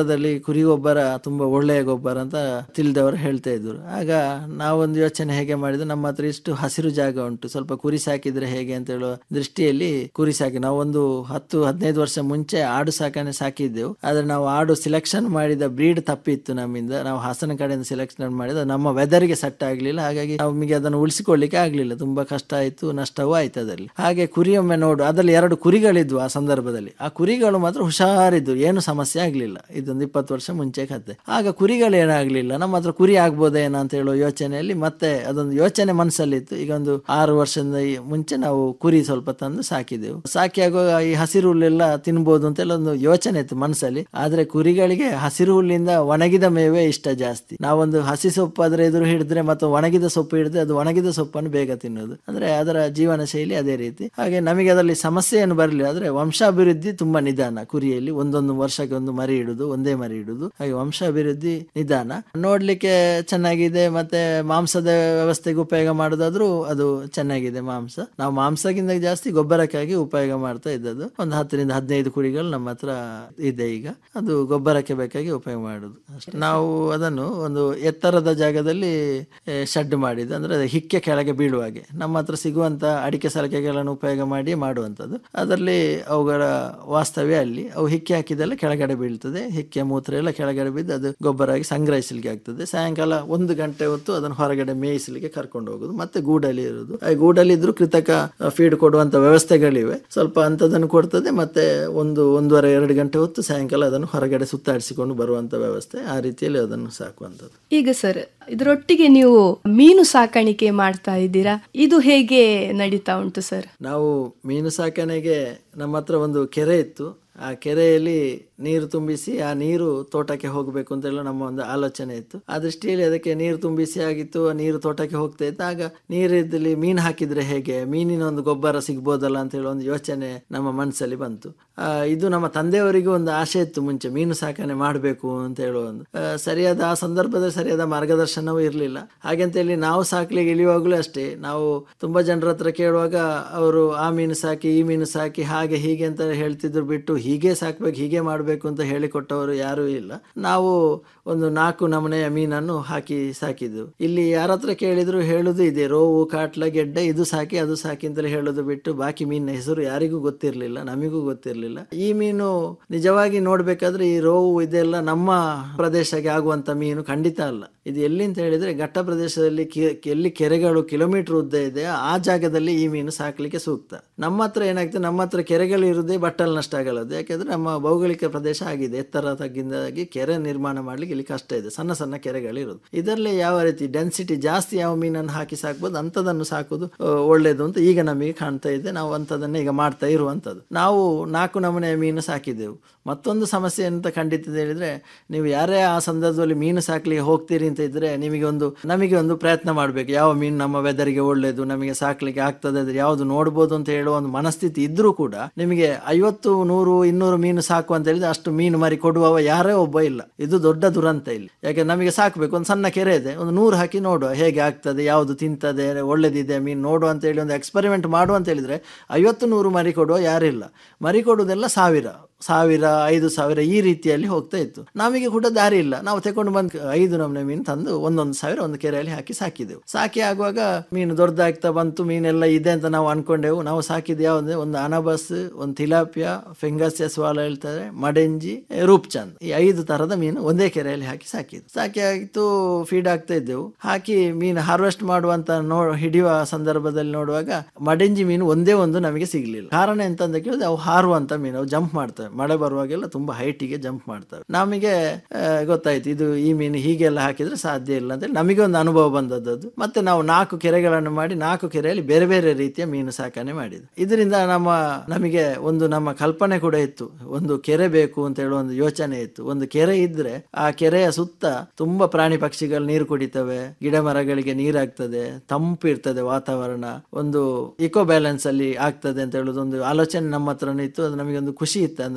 S8: ಪಕ್ಕದಲ್ಲಿ ಕುರಿ ಗೊಬ್ಬರ ತುಂಬಾ ಒಳ್ಳೆಯ ಗೊಬ್ಬರ ಅಂತ ತಿಳಿದವರು ಹೇಳ್ತಾ ಇದ್ರು ಆಗ ನಾವೊಂದು ಯೋಚನೆ ಹೇಗೆ ಮಾಡಿದ್ರೆ ನಮ್ಮ ಹತ್ರ ಇಷ್ಟು ಹಸಿರು ಜಾಗ ಉಂಟು ಸ್ವಲ್ಪ ಕುರಿ ಸಾಕಿದ್ರೆ ಹೇಗೆ ಅಂತ ಹೇಳುವ ದೃಷ್ಟಿಯಲ್ಲಿ ಕುರಿ ಸಾಕಿ ನಾವು ಒಂದು ಹತ್ತು ಹದಿನೈದು ವರ್ಷ ಮುಂಚೆ ಆಡು ಸಾಕಣೆ ಸಾಕಿದ್ದೆವು ಆದ್ರೆ ನಾವು ಆಡು ಸಿಲೆಕ್ಷನ್ ಮಾಡಿದ ಬ್ರೀಡ್ ತಪ್ಪಿತ್ತು ನಮ್ಮಿಂದ ನಾವು ಹಾಸನ ಕಡೆಯಿಂದ ಸಿಲೆಕ್ಷನ್ ಮಾಡಿದ ನಮ್ಮ ವೆದರ್ಗೆ ಸೆಟ್ ಆಗ್ಲಿಲ್ಲ ಹಾಗಾಗಿ ನಮಗೆ ಅದನ್ನು ಉಳಿಸಿಕೊಳ್ಳಿಕ್ಕೆ ಆಗ್ಲಿಲ್ಲ ತುಂಬಾ ಕಷ್ಟ ಆಯ್ತು ನಷ್ಟವೂ ಆಯ್ತು ಅದರಲ್ಲಿ ಹಾಗೆ ಕುರಿಯೊಮ್ಮೆ ನೋಡು ಅದರಲ್ಲಿ ಎರಡು ಕುರಿಗಳಿದ್ವು ಆ ಸಂದರ್ಭದಲ್ಲಿ ಆ ಕುರಿಗಳು ಮಾತ್ರ ಹುಷಾರಿದ್ದು ಏನು ಸಮಸ್ಯೆ ಆಗ್ಲಿಲ್ಲ ಇದೊಂದು ಇಪ್ಪತ್ತು ವರ್ಷ ಮುಂಚೆ ಕತೆ ಆಗ ಕುರಿಗಳು ಏನಾಗ್ಲಿಲ್ಲ ನಮ್ಮ ಹತ್ರ ಕುರಿ ಆಗ್ಬೋದೇನೋ ಅಂತ ಹೇಳುವ ಯೋಚನೆಯಲ್ಲಿ ಮತ್ತೆ ಅದೊಂದು ಯೋಚನೆ ಮನಸ್ಸಲ್ಲಿತ್ತು ಈಗ ಒಂದು ಆರು ವರ್ಷದಿಂದ ಈ ಮುಂಚೆ ನಾವು ಕುರಿ ಸ್ವಲ್ಪ ತಂದು ಸಾಕಿದೆವು ಸಾಕಿ ಆಗುವಾಗ ಈ ಹಸಿರು ಹುಲ್ಲೆಲ್ಲ ತಿನ್ಬೋದು ಅಂತೆಲ್ಲ ಒಂದು ಯೋಚನೆ ಇತ್ತು ಮನಸ್ಸಲ್ಲಿ ಆದ್ರೆ ಕುರಿಗಳಿಗೆ ಹಸಿರು ಹುಲ್ಲಿಂದ ಒಣಗಿದ ಮೇವೇ ಇಷ್ಟ ಜಾಸ್ತಿ ನಾವೊಂದು ಹಸಿ ಸೊಪ್ಪು ಅದರ ಎದುರು ಹಿಡಿದ್ರೆ ಮತ್ತು ಒಣಗಿದ ಸೊಪ್ಪು ಹಿಡಿದ್ರೆ ಅದು ಒಣಗಿದ ಸೊಪ್ಪನ್ನು ಬೇಗ ತಿನ್ನೋದು ಅಂದ್ರೆ ಅದರ ಜೀವನ ಶೈಲಿ ಅದೇ ರೀತಿ ಹಾಗೆ ನಮಗೆ ಅದರಲ್ಲಿ ಸಮಸ್ಯೆ ಏನು ಬರಲಿಲ್ಲ ಆದ್ರೆ ವಂಶಾಭಿವೃದ್ಧಿ ತುಂಬಾ ನಿಧಾನ ಕುರಿಯಲ್ಲಿ ಒಂದೊಂದು ವರ್ಷಕ್ಕೆ ಒಂದು ಮರಿ ಇಡುದು ಒಂದೇ ಮರಿ ಇಡುದು ಹಾಗೆ ವಂಶಾಭಿವೃದ್ಧಿ ನಿಧಾನ ನೋಡ್ಲಿಕ್ಕೆ ಚೆನ್ನಾಗಿದೆ ಮತ್ತೆ ಮಾಂಸದ ವ್ಯವಸ್ಥೆಗೆ ಉಪಯೋಗ ಮಾಡೋದಾದ್ರೂ ಅದು ಚೆನ್ನಾಗಿದೆ ಮಾಂಸ ನಾವು ಮಾಂಸಕ್ಕಿಂತ ಜಾಸ್ತಿ ಗೊಬ್ಬರಕ್ಕಾಗಿ ಉಪಯೋಗ ಮಾಡ್ತಾ ಇದ್ದದ್ದು ಒಂದು ಹತ್ತರಿಂದ ಹದಿನೈದು ಕುರಿಗಳು ನಮ್ಮ ಹತ್ರ ಇದೆ ಈಗ ಅದು ಗೊಬ್ಬರಕ್ಕೆ ಬೇಕಾಗಿ ಉಪಯೋಗ ಮಾಡುದು ಅಷ್ಟೇ ನಾವು ಅದನ್ನು ಒಂದು ಎತ್ತರದ ಜಾಗದಲ್ಲಿ ಶೆಡ್ ಮಾಡಿದ್ದು ಅಂದ್ರೆ ಅದು ಹಿಕ್ಕೆ ಕೆಳಗೆ ಬೀಳುವ ಹಾಗೆ ನಮ್ಮ ಹತ್ರ ಸಿಗುವಂತ ಅಡಿಕೆ ಸಲಕೆಗಳನ್ನು ಉಪಯೋಗ ಮಾಡಿ ಮಾಡುವಂಥದ್ದು ಅದರಲ್ಲಿ ಅವುಗಳ ವಾಸ್ತವ್ಯ ಅಲ್ಲಿ ಅವು ಹಿಕ್ಕೆ ಹಾಕಿದೆಲ್ಲ ಕೆಳಗಡೆ ಬೀಳ್ತದೆ ಹಿಕ್ಕೆ ಮೂತ್ರ ಎಲ್ಲ ಕೆಳಗಡೆ ಬಿದ್ದು ಅದು ಗೊಬ್ಬರ ಆಗಿ ಸಂಗ್ರಹಿಸಲಿಕ್ಕೆ ಆಗ್ತದೆ ಸಾಯಂಕಾಲ ಒಂದು ಗಂಟೆ ಹೊತ್ತು ಅದನ್ನು ಹೊರಗಡೆ ಮೇಯಿಸಲಿಕ್ಕೆ ಕರ್ಕೊಂಡು ಹೋಗುದು ಮತ್ತೆ ಗೂಡಲ್ಲಿ ಇರುವುದು ಆ ಗೂಡಲ್ಲಿ ಇದ್ರೂ ಕೃತಕ ಫೀಡ್ ಕೊಡುವಂತ ವ್ಯವಸ್ಥೆಗಳಿವೆ ಸ್ವಲ್ಪ ಅಂಥದ್ದನ್ನು ಕೊಡ್ತದೆ ಮತ್ತೆ ಒಂದು ಒಂದೂವರೆ ಎರಡು ಗಂಟೆ ಹೊತ್ತು ಸಾಯಂಕಾಲ ಅದನ್ನು ಹೊರಗಡೆ ಸುತ್ತಾಡಿಸಿಕೊಂಡು ಬರುವಂತ ವ್ಯವಸ್ಥೆ ಆ ರೀತಿಯಲ್ಲಿ ಅದನ್ನು ಸಾಕುವಂಥದ್ದು
S7: ಈಗ ಸರ್ ಇದರೊಟ್ಟಿಗೆ ನೀವು ಮೀನು ಸಾಕಾಣಿಕೆ ಮಾಡ್ತಾ ಇದ್ದೀರಾ ಇದು ಹೇಗೆ ನಡೀತಾ ಉಂಟು ಸರ್
S8: ನಾವು ಮೀನು ಸಾಕಣೆಗೆ ನಮ್ಮ ಹತ್ರ ಒಂದು ಕೆರೆ ಇತ್ತು ಆ ಕೆರೆಯಲ್ಲಿ ನೀರು ತುಂಬಿಸಿ ಆ ನೀರು ತೋಟಕ್ಕೆ ಹೋಗಬೇಕು ಅಂತ ಹೇಳಿ ನಮ್ಮ ಒಂದು ಆಲೋಚನೆ ಇತ್ತು ಆ ದೃಷ್ಟಿಯಲ್ಲಿ ಅದಕ್ಕೆ ನೀರು ತುಂಬಿಸಿ ಆಗಿತ್ತು ಆ ನೀರು ತೋಟಕ್ಕೆ ಹೋಗ್ತಾ ಇತ್ತು ಆಗ ನೀರಿದ್ದಲ್ಲಿ ಮೀನು ಹಾಕಿದ್ರೆ ಹೇಗೆ ಮೀನಿನ ಒಂದು ಗೊಬ್ಬರ ಸಿಗ್ಬೋದಲ್ಲ ಅಂತ ಹೇಳಿ ಒಂದು ಯೋಚನೆ ನಮ್ಮ ಮನಸ್ಸಲ್ಲಿ ಬಂತು ಆ, ಇದು ನಮ್ಮ ತಂದೆಯವರಿಗೂ ಒಂದು ಆಸೆ ಇತ್ತು ಮುಂಚೆ ಮೀನು ಸಾಕಣೆ ಮಾಡಬೇಕು ಅಂತ ಹೇಳುವ ಒಂದು ಆ, ಸರಿಯಾದ ಆ ಸಂದರ್ಭದಲ್ಲಿ ಸರಿಯಾದ ಮಾರ್ಗದರ್ಶನವೂ ಇರಲಿಲ್ಲ ಹಾಗೆಂತ ಹೇಳಿ ನಾವು ಸಾಕ್ಲಿಕ್ಕೆ ಇಳಿಯುವಾಗಲೂ ಅಷ್ಟೇ ನಾವು ತುಂಬಾ ಜನರ ಹತ್ರ ಕೇಳುವಾಗ ಅವರು ಆ ಮೀನು ಸಾಕಿ ಈ ಮೀನು ಸಾಕಿ ಹಾಗೆ ಹೀಗೆ ಅಂತ ಹೇಳ್ತಿದ್ರು ಬಿಟ್ಟು ಹೀಗೆ ಸಾಕ್ಬೇಕು ಹೀಗೆ ಮಾಡಬೇಕು ಅಂತ ಹೇಳಿಕೊಟ್ಟವರು ಯಾರೂ ಇಲ್ಲ ನಾವು ಒಂದು ನಾಲ್ಕು ನಮೂನೆಯ ಮೀನನ್ನು ಹಾಕಿ ಸಾಕಿದ್ದು ಇಲ್ಲಿ ಯಾರ ಹತ್ರ ಕೇಳಿದ್ರು ಹೇಳುದು ಇದೆ ರೋವು ಕಾಟ್ಲ ಗೆಡ್ಡೆ ಇದು ಸಾಕಿ ಅದು ಸಾಕಿ ಅಂತಲೇ ಹೇಳೋದು ಬಿಟ್ಟು ಬಾಕಿ ಮೀನಿನ ಹೆಸರು ಯಾರಿಗೂ ಗೊತ್ತಿರಲಿಲ್ಲ ನಮಿಗೂ ಗೊತ್ತಿರಲಿಲ್ಲ ಈ ಮೀನು ನಿಜವಾಗಿ ನೋಡ್ಬೇಕಾದ್ರೆ ಈ ರೋವು ಇದೆಲ್ಲ ನಮ್ಮ ಪ್ರದೇಶಕ್ಕೆ ಆಗುವಂತ ಮೀನು ಖಂಡಿತ ಅಲ್ಲ ಇದು ಎಲ್ಲಿ ಅಂತ ಹೇಳಿದ್ರೆ ಘಟ್ಟ ಪ್ರದೇಶದಲ್ಲಿ ಕಿ- ಎಲ್ಲಿ ಕೆರೆಗಳು ಕಿಲೋಮೀಟರ್ ಉದ್ದ ಇದೆ ಆ ಜಾಗದಲ್ಲಿ ಈ ಮೀನು ಸಾಕ್ಲಿಕ್ಕೆ ಸೂಕ್ತ ನಮ್ಮ ಹತ್ರ ಏನಾಗ್ತದೆ ನಮ್ಮ ಹತ್ರ ಕೆರೆಗಳು ಇರುದೇ ಬಟ್ಟಲ್ ನಷ್ಟ ಆಗಲ್ಲದು ಯಾಕೆಂದ್ರೆ ನಮ್ಮ ಭೌಗೋಳಿಕ ಪ್ರದೇಶ ಆಗಿದೆ ಎತ್ತರ ತಗ್ಗಿಂದಾಗಿ ಕೆರೆ ನಿರ್ಮಾಣ ಮಾಡ್ಲಿಕ್ಕೆ ಇಲ್ಲಿ ಕಷ್ಟ ಇದೆ ಸಣ್ಣ ಸಣ್ಣ ಕೆರೆಗಳು ಇರೋದು ಇದರಲ್ಲಿ ಯಾವ ರೀತಿ ಡೆನ್ಸಿಟಿ ಜಾಸ್ತಿ ಯಾವ ಮೀನನ್ನು ಹಾಕಿ ಸಾಕ್ಬೋದು ಅಂಥದನ್ನು ಸಾಕೋದು ಆ, ಒಳ್ಳೇದು ಅಂತ ಈಗ ನಮಗೆ ಕಾಣ್ತಾ ಇದೆ ನಾವು ಅಂಥದನ್ನೇ ಈಗ ಮಾಡ್ತಾ ಇರುವಂಥದ್ದು ನಾವು ನಾಲ್ಕು ನಮೂನೆಯ ಮೀನು ಸಾಕಿದ್ದೆವು ಮತ್ತೊಂದು ಸಮಸ್ಯೆ ಅಂತ ಖಂಡಿತ ಹೇಳಿದ್ರೆ ನೀವು ಯಾರೇ ಆ ಸಂದರ್ಭದಲ್ಲಿ ಮೀನು ಸಾಕ್ಲಿಕ್ಕೆ ಹೋಗ್ತೀರಿ ಅಂತ ಇದ್ರೆ ನಿಮಗೆ ಒಂದು ನಮಗೆ ಒಂದು ಪ್ರಯತ್ನ ಮಾಡಬೇಕು ಯಾವ ಮೀನು ನಮ್ಮ ವೆದರ್ಗೆ ಒಳ್ಳೇದು ನಮಗೆ ಸಾಕ್ಲಿಕ್ಕೆ ಆಗ್ತದೆ ಅಂದ್ರೆ ಯಾವುದು ನೋಡ್ಬೋದು ಅಂತ ಹೇಳುವ ಒಂದು ಮನಸ್ಥಿತಿ ಇದ್ರೂ ಕೂಡ ನಿಮಗೆ ಐವತ್ತು ನೂರು ಇನ್ನೂರು ಮೀನು ಸಾಕು ಅಂತ ಹೇಳಿದ್ರೆ ಅಷ್ಟು ಮೀನು ಮರಿ ಕೊಡುವವ ಯಾರೇ ಒಬ್ಬ ಇಲ್ಲ ಇದು ದೊಡ್ಡ ದುರಂತ ಇಲ್ಲಿ ಯಾಕೆ ನಮಗೆ ಸಾಕ್ಬೇಕು ಒಂದು ಸಣ್ಣ ಕೆರೆ ಇದೆ ಒಂದು ನೂರು ಹಾಕಿ ನೋಡುವ ಹೇಗೆ ಆಗ್ತದೆ ಯಾವುದು ತಿಂತದೆ ಒಳ್ಳೇದಿದೆ ಮೀನು ನೋಡುವ ಅಂತ ಹೇಳಿ ಒಂದು ಎಕ್ಸ್ಪೆರಿಮೆಂಟ್ ಮಾಡುವ ಅಂತ ಹೇಳಿದ್ರೆ ಐವತ್ತು ನೂರು ಮರಿ ಕೊಡುವ ಯಾರಿಲ್ಲ ಮರಿ ಕೊಡುವುದೆಲ್ಲ ಸಾವಿರ ಸಾವಿರ ಐದು ಸಾವಿರ ಈ ರೀತಿಯಲ್ಲಿ ಹೋಗ್ತಾ ಇತ್ತು ನಮಗೆ ಕೂಡ ದಾರಿ ಇಲ್ಲ ನಾವು ತಕೊಂಡು ಬಂದು ಐದು ನಮೂನೆ ಮೀನು ತಂದು ಒಂದೊಂದು ಸಾವಿರ ಒಂದು ಕೆರೆಯಲ್ಲಿ ಹಾಕಿ ಸಾಕಿದೆವು ಸಾಕಿ ಆಗುವಾಗ ಮೀನು ದೊಡ್ಡದಾಗ್ತಾ ಬಂತು ಮೀನೆಲ್ಲ ಇದೆ ಅಂತ ನಾವು ಅನ್ಕೊಂಡೆವು ನಾವು ಸಾಕಿದ ಯಾವ್ದು ಒಂದು ಅನಬಸ್ ಒಂದು ತಿಲಾಪಿಯಾ ಫೆಂಗಸ್ ವಾಲ ಹೇಳ್ತಾರೆ ಮಡೆಂಜಿ ರೂಪ್ಚಂದ್ ಈ ಐದು ತರದ ಮೀನು ಒಂದೇ ಕೆರೆಯಲ್ಲಿ ಹಾಕಿ ಸಾಕಿದ್ದು ಸಾಕಿ ಆಗಿತ್ತು ಫೀಡ್ ಆಗ್ತಾ ಇದ್ದೆವು ಹಾಕಿ ಮೀನು ಹಾರ್ವೆಸ್ಟ್ ಮಾಡುವಂತ ನೋ ಹಿಡಿಯುವ ಸಂದರ್ಭದಲ್ಲಿ ನೋಡುವಾಗ ಮಡೆಂಜಿ ಮೀನು ಒಂದೇ ಒಂದು ನಮಗೆ ಸಿಗ್ಲಿಲ್ಲ ಕಾರಣ ಎಂತ ಅಂತ ಕೇಳಿದ್ರೆ ಅವು ಹಾರುವಂತ ಮೀನು ಅವು ಜಂಪ್ ಮಾಡ್ತವೆ ಮಳೆ ಬರುವಾಗೆಲ್ಲ ತುಂಬಾ ಹೈಟಿಗೆ ಜಂಪ್ ಮಾಡ್ತವೆ ನಮಗೆ ಆ, ಗೊತ್ತಾಯ್ತು ಇದು ಈ ಮೀನು ಹೀಗೆಲ್ಲ ಹಾಕಿದ್ರೆ ಸಾಧ್ಯ ಇಲ್ಲ ಅಂತ ನಮಗೆ ಒಂದು ಅನುಭವ ಬಂದದ್ದು ಮತ್ತೆ ನಾವು ನಾಲ್ಕು ಕೆರೆಗಳನ್ನು ಮಾಡಿ ನಾಲ್ಕು ಕೆರೆಯಲ್ಲಿ ಬೇರೆ ಬೇರೆ ರೀತಿಯ ಮೀನು ಸಾಕಣೆ ಮಾಡಿದ್ದು ಇದರಿಂದ ನಮ್ಮ ನಮಗೆ ಒಂದು ನಮ್ಮ ಕಲ್ಪನೆ ಕೂಡ ಇತ್ತು ಒಂದು ಕೆರೆ ಬೇಕು ಅಂತ ಹೇಳುವ ಒಂದು ಯೋಚನೆ ಇತ್ತು ಒಂದು ಕೆರೆ ಇದ್ರೆ ಆ ಕೆರೆಯ ಸುತ್ತ ತುಂಬಾ ಪ್ರಾಣಿ ಪಕ್ಷಿಗಳು ನೀರು ಕುಡಿತವೆ ಗಿಡ ಮರಗಳಿಗೆ ನೀರಾಗ್ತದೆ ತಂಪು ಇರ್ತದೆ ವಾತಾವರಣ ಒಂದು ಇಕೋ ಬ್ಯಾಲೆನ್ಸ್ ಅಲ್ಲಿ ಆಗ್ತದೆ ಅಂತ ಹೇಳುದು ಒಂದು ಆಲೋಚನೆ ನಮ್ಮ ಹತ್ರನೂ ಇತ್ತು ಅದು ನಮಗೆ ಒಂದು ಖುಷಿ ಇತ್ತು ಒಂದು